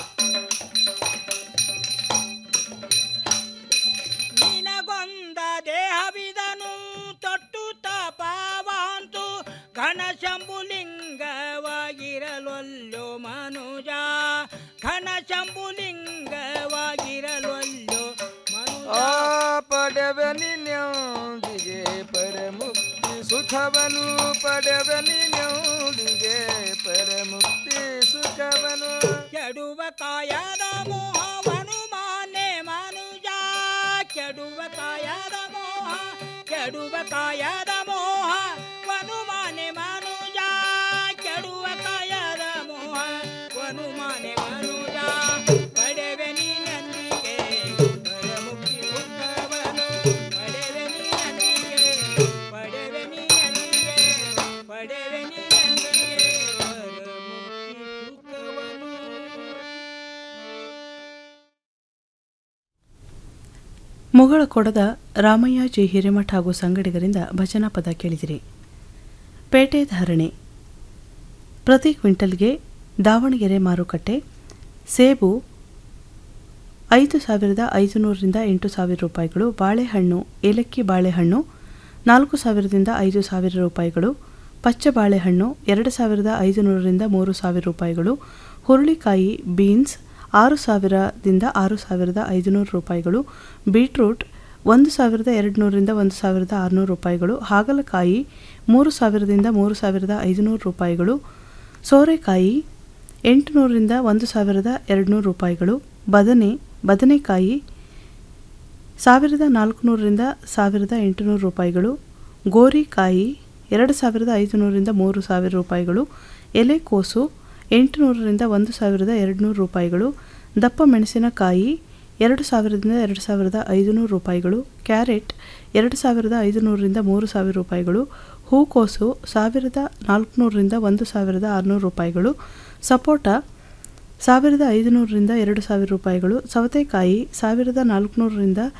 ನಿನಗೊಂದ ದೇಹವಿದನು ತೊಟ್ಟು ತಾಪವಾಂತು ಘನಶಂಭುಲಿಂಗವಾಗಿರಲೊಲ್ಲೋ ಮನುಜ ಘನಶಂಭುಲಿಂಗವಾಗಿರಲೊಲ್ಲೋ ಆ ಪಡೆವೆ ನೀನೊಂದಿಗೆ ಪರಮುಕ್ತಿ ಸುಖವನು ಪಡೆವೆ ನೀನೊಂದಿಗೆ ಪರಮುಕ್ತಿ ಸುಖವನು ಕೆಡುವ ಕಾಯದ ಮೋಹವನು ಮಾನೆ ಮನುಜ ಕೆಡುವ ಕಾಯದ ಮೋಹ ಕೆಡುವ ಕಾಯದ ಮೋಹ ವನು ಮಾನೆ ಮನುಜ ಕೆಡುವ ಕಾಯದ ಮೋಹ ವನು ಮಾನೆ ಮನುಜ ಪಡೆವೆ ನೀನಂದಿಗೆ ಪರಮುಕ್ತಿ ಸುಖವನು ಪಡೆವೆ ನೀನಂದಿಗೆ ಪಡೆವೆ ನೀನಂದಿಗೆ ಪಡೆವೆ ನೀನಂದಿಗೆ ಪರಮುಕ್ತಿ ಸುಖವನು ಮುಗಳಕೊಡದ ರಾಮಯ್ಯ ಜಿ ಹಿರೇಮಠ ಹಾಗೂ ಸಂಗಡಿಗರಿಂದ ಭಜನಾ ಪದ ಕೇಳಿದಿರಿ ಪೇಟೆ ಧಾರಣೆ ಪ್ರತಿ ಕ್ವಿಂಟಲ್ಗೆ ದಾವಣಗೆರೆ ಮಾರುಕಟ್ಟೆ ಸೇಬು ಐದು ಸಾವಿರದ ಐದುನೂರರಿಂದ ಎಂಟು ಸಾವಿರ ರೂಪಾಯಿಗಳು ಬಾಳೆಹಣ್ಣು ಏಲಕ್ಕಿ ಬಾಳೆಹಣ್ಣು ನಾಲ್ಕು ಸಾವಿರದಿಂದ ಐದು ಸಾವಿರ ರೂಪಾಯಿಗಳು ಪಚ್ಚ ಬಾಳೆಹಣ್ಣು ಎರಡು ಸಾವಿರದ ಐದುನೂರರಿಂದ ಮೂರು ಸಾವಿರ ರೂಪಾಯಿಗಳು ಹುರುಳಿಕಾಯಿ ಬೀನ್ಸ್ ಆರು ಸಾವಿರದಿಂದ ಆರು ಸಾವಿರದ ಐದುನೂರು ರೂಪಾಯಿಗಳು ಬೀಟ್ರೂಟ್ ಒಂದು ಸಾವಿರದ ಎರಡು ನೂರರಿಂದ ಒಂದು ಸಾವಿರದ ಆರುನೂರು ರೂಪಾಯಿಗಳು ಹಾಗಲಕಾಯಿ ಮೂರು ಸಾವಿರದಿಂದ ಮೂರು ಸಾವಿರದ ಐದುನೂರು ರೂಪಾಯಿಗಳು ಸೋರೆಕಾಯಿ ಎಂಟುನೂರರಿಂದ ಒಂದು ಸಾವಿರದ ಎರಡುನೂರು ರೂಪಾಯಿಗಳು ಬದನೆ ಬದನೆಕಾಯಿ ಸಾವಿರದ ನಾಲ್ಕುನೂರರಿಂದ ಸಾವಿರದ ಎಂಟುನೂರು ರೂಪಾಯಿಗಳು ಗೋರಿಕಾಯಿ ಎರಡು ಸಾವಿರದ ಐದುನೂರರಿಂದ ಮೂರು ಸಾವಿರ ರೂಪಾಯಿಗಳು ಎಲೆಕೋಸು ಎಂಟುನೂರರಿಂದ ಒಂದು ಸಾವಿರದ ಎರಡುನೂರು ರೂಪಾಯಿಗಳು ದಪ್ಪ ಮೆಣಸಿನಕಾಯಿ ಎರಡು ಸಾವಿರದಿಂದ ಎರಡು ಸಾವಿರದ ಐದುನೂರು ರೂಪಾಯಿಗಳು ಕ್ಯಾರೆಟ್ ಎರಡು ಸಾವಿರದ ಐದುನೂರರಿಂದ ಮೂರು ಸಾವಿರ ರೂಪಾಯಿಗಳು ಹೂಕೋಸು ಸಾವಿರದ ನಾಲ್ಕುನೂರರಿಂದ ಒಂದು ಸಾವಿರದ ಆರುನೂರು ರೂಪಾಯಿಗಳು ಸಪೋಟ ಸಾವಿರದ ಐದುನೂರರಿಂದ ಎರಡು ಸಾವಿರ ರೂಪಾಯಿಗಳು ಸೌತೆಕಾಯಿ ಸಾವಿರದ ನಾಲ್ಕುನೂರರಿಂದ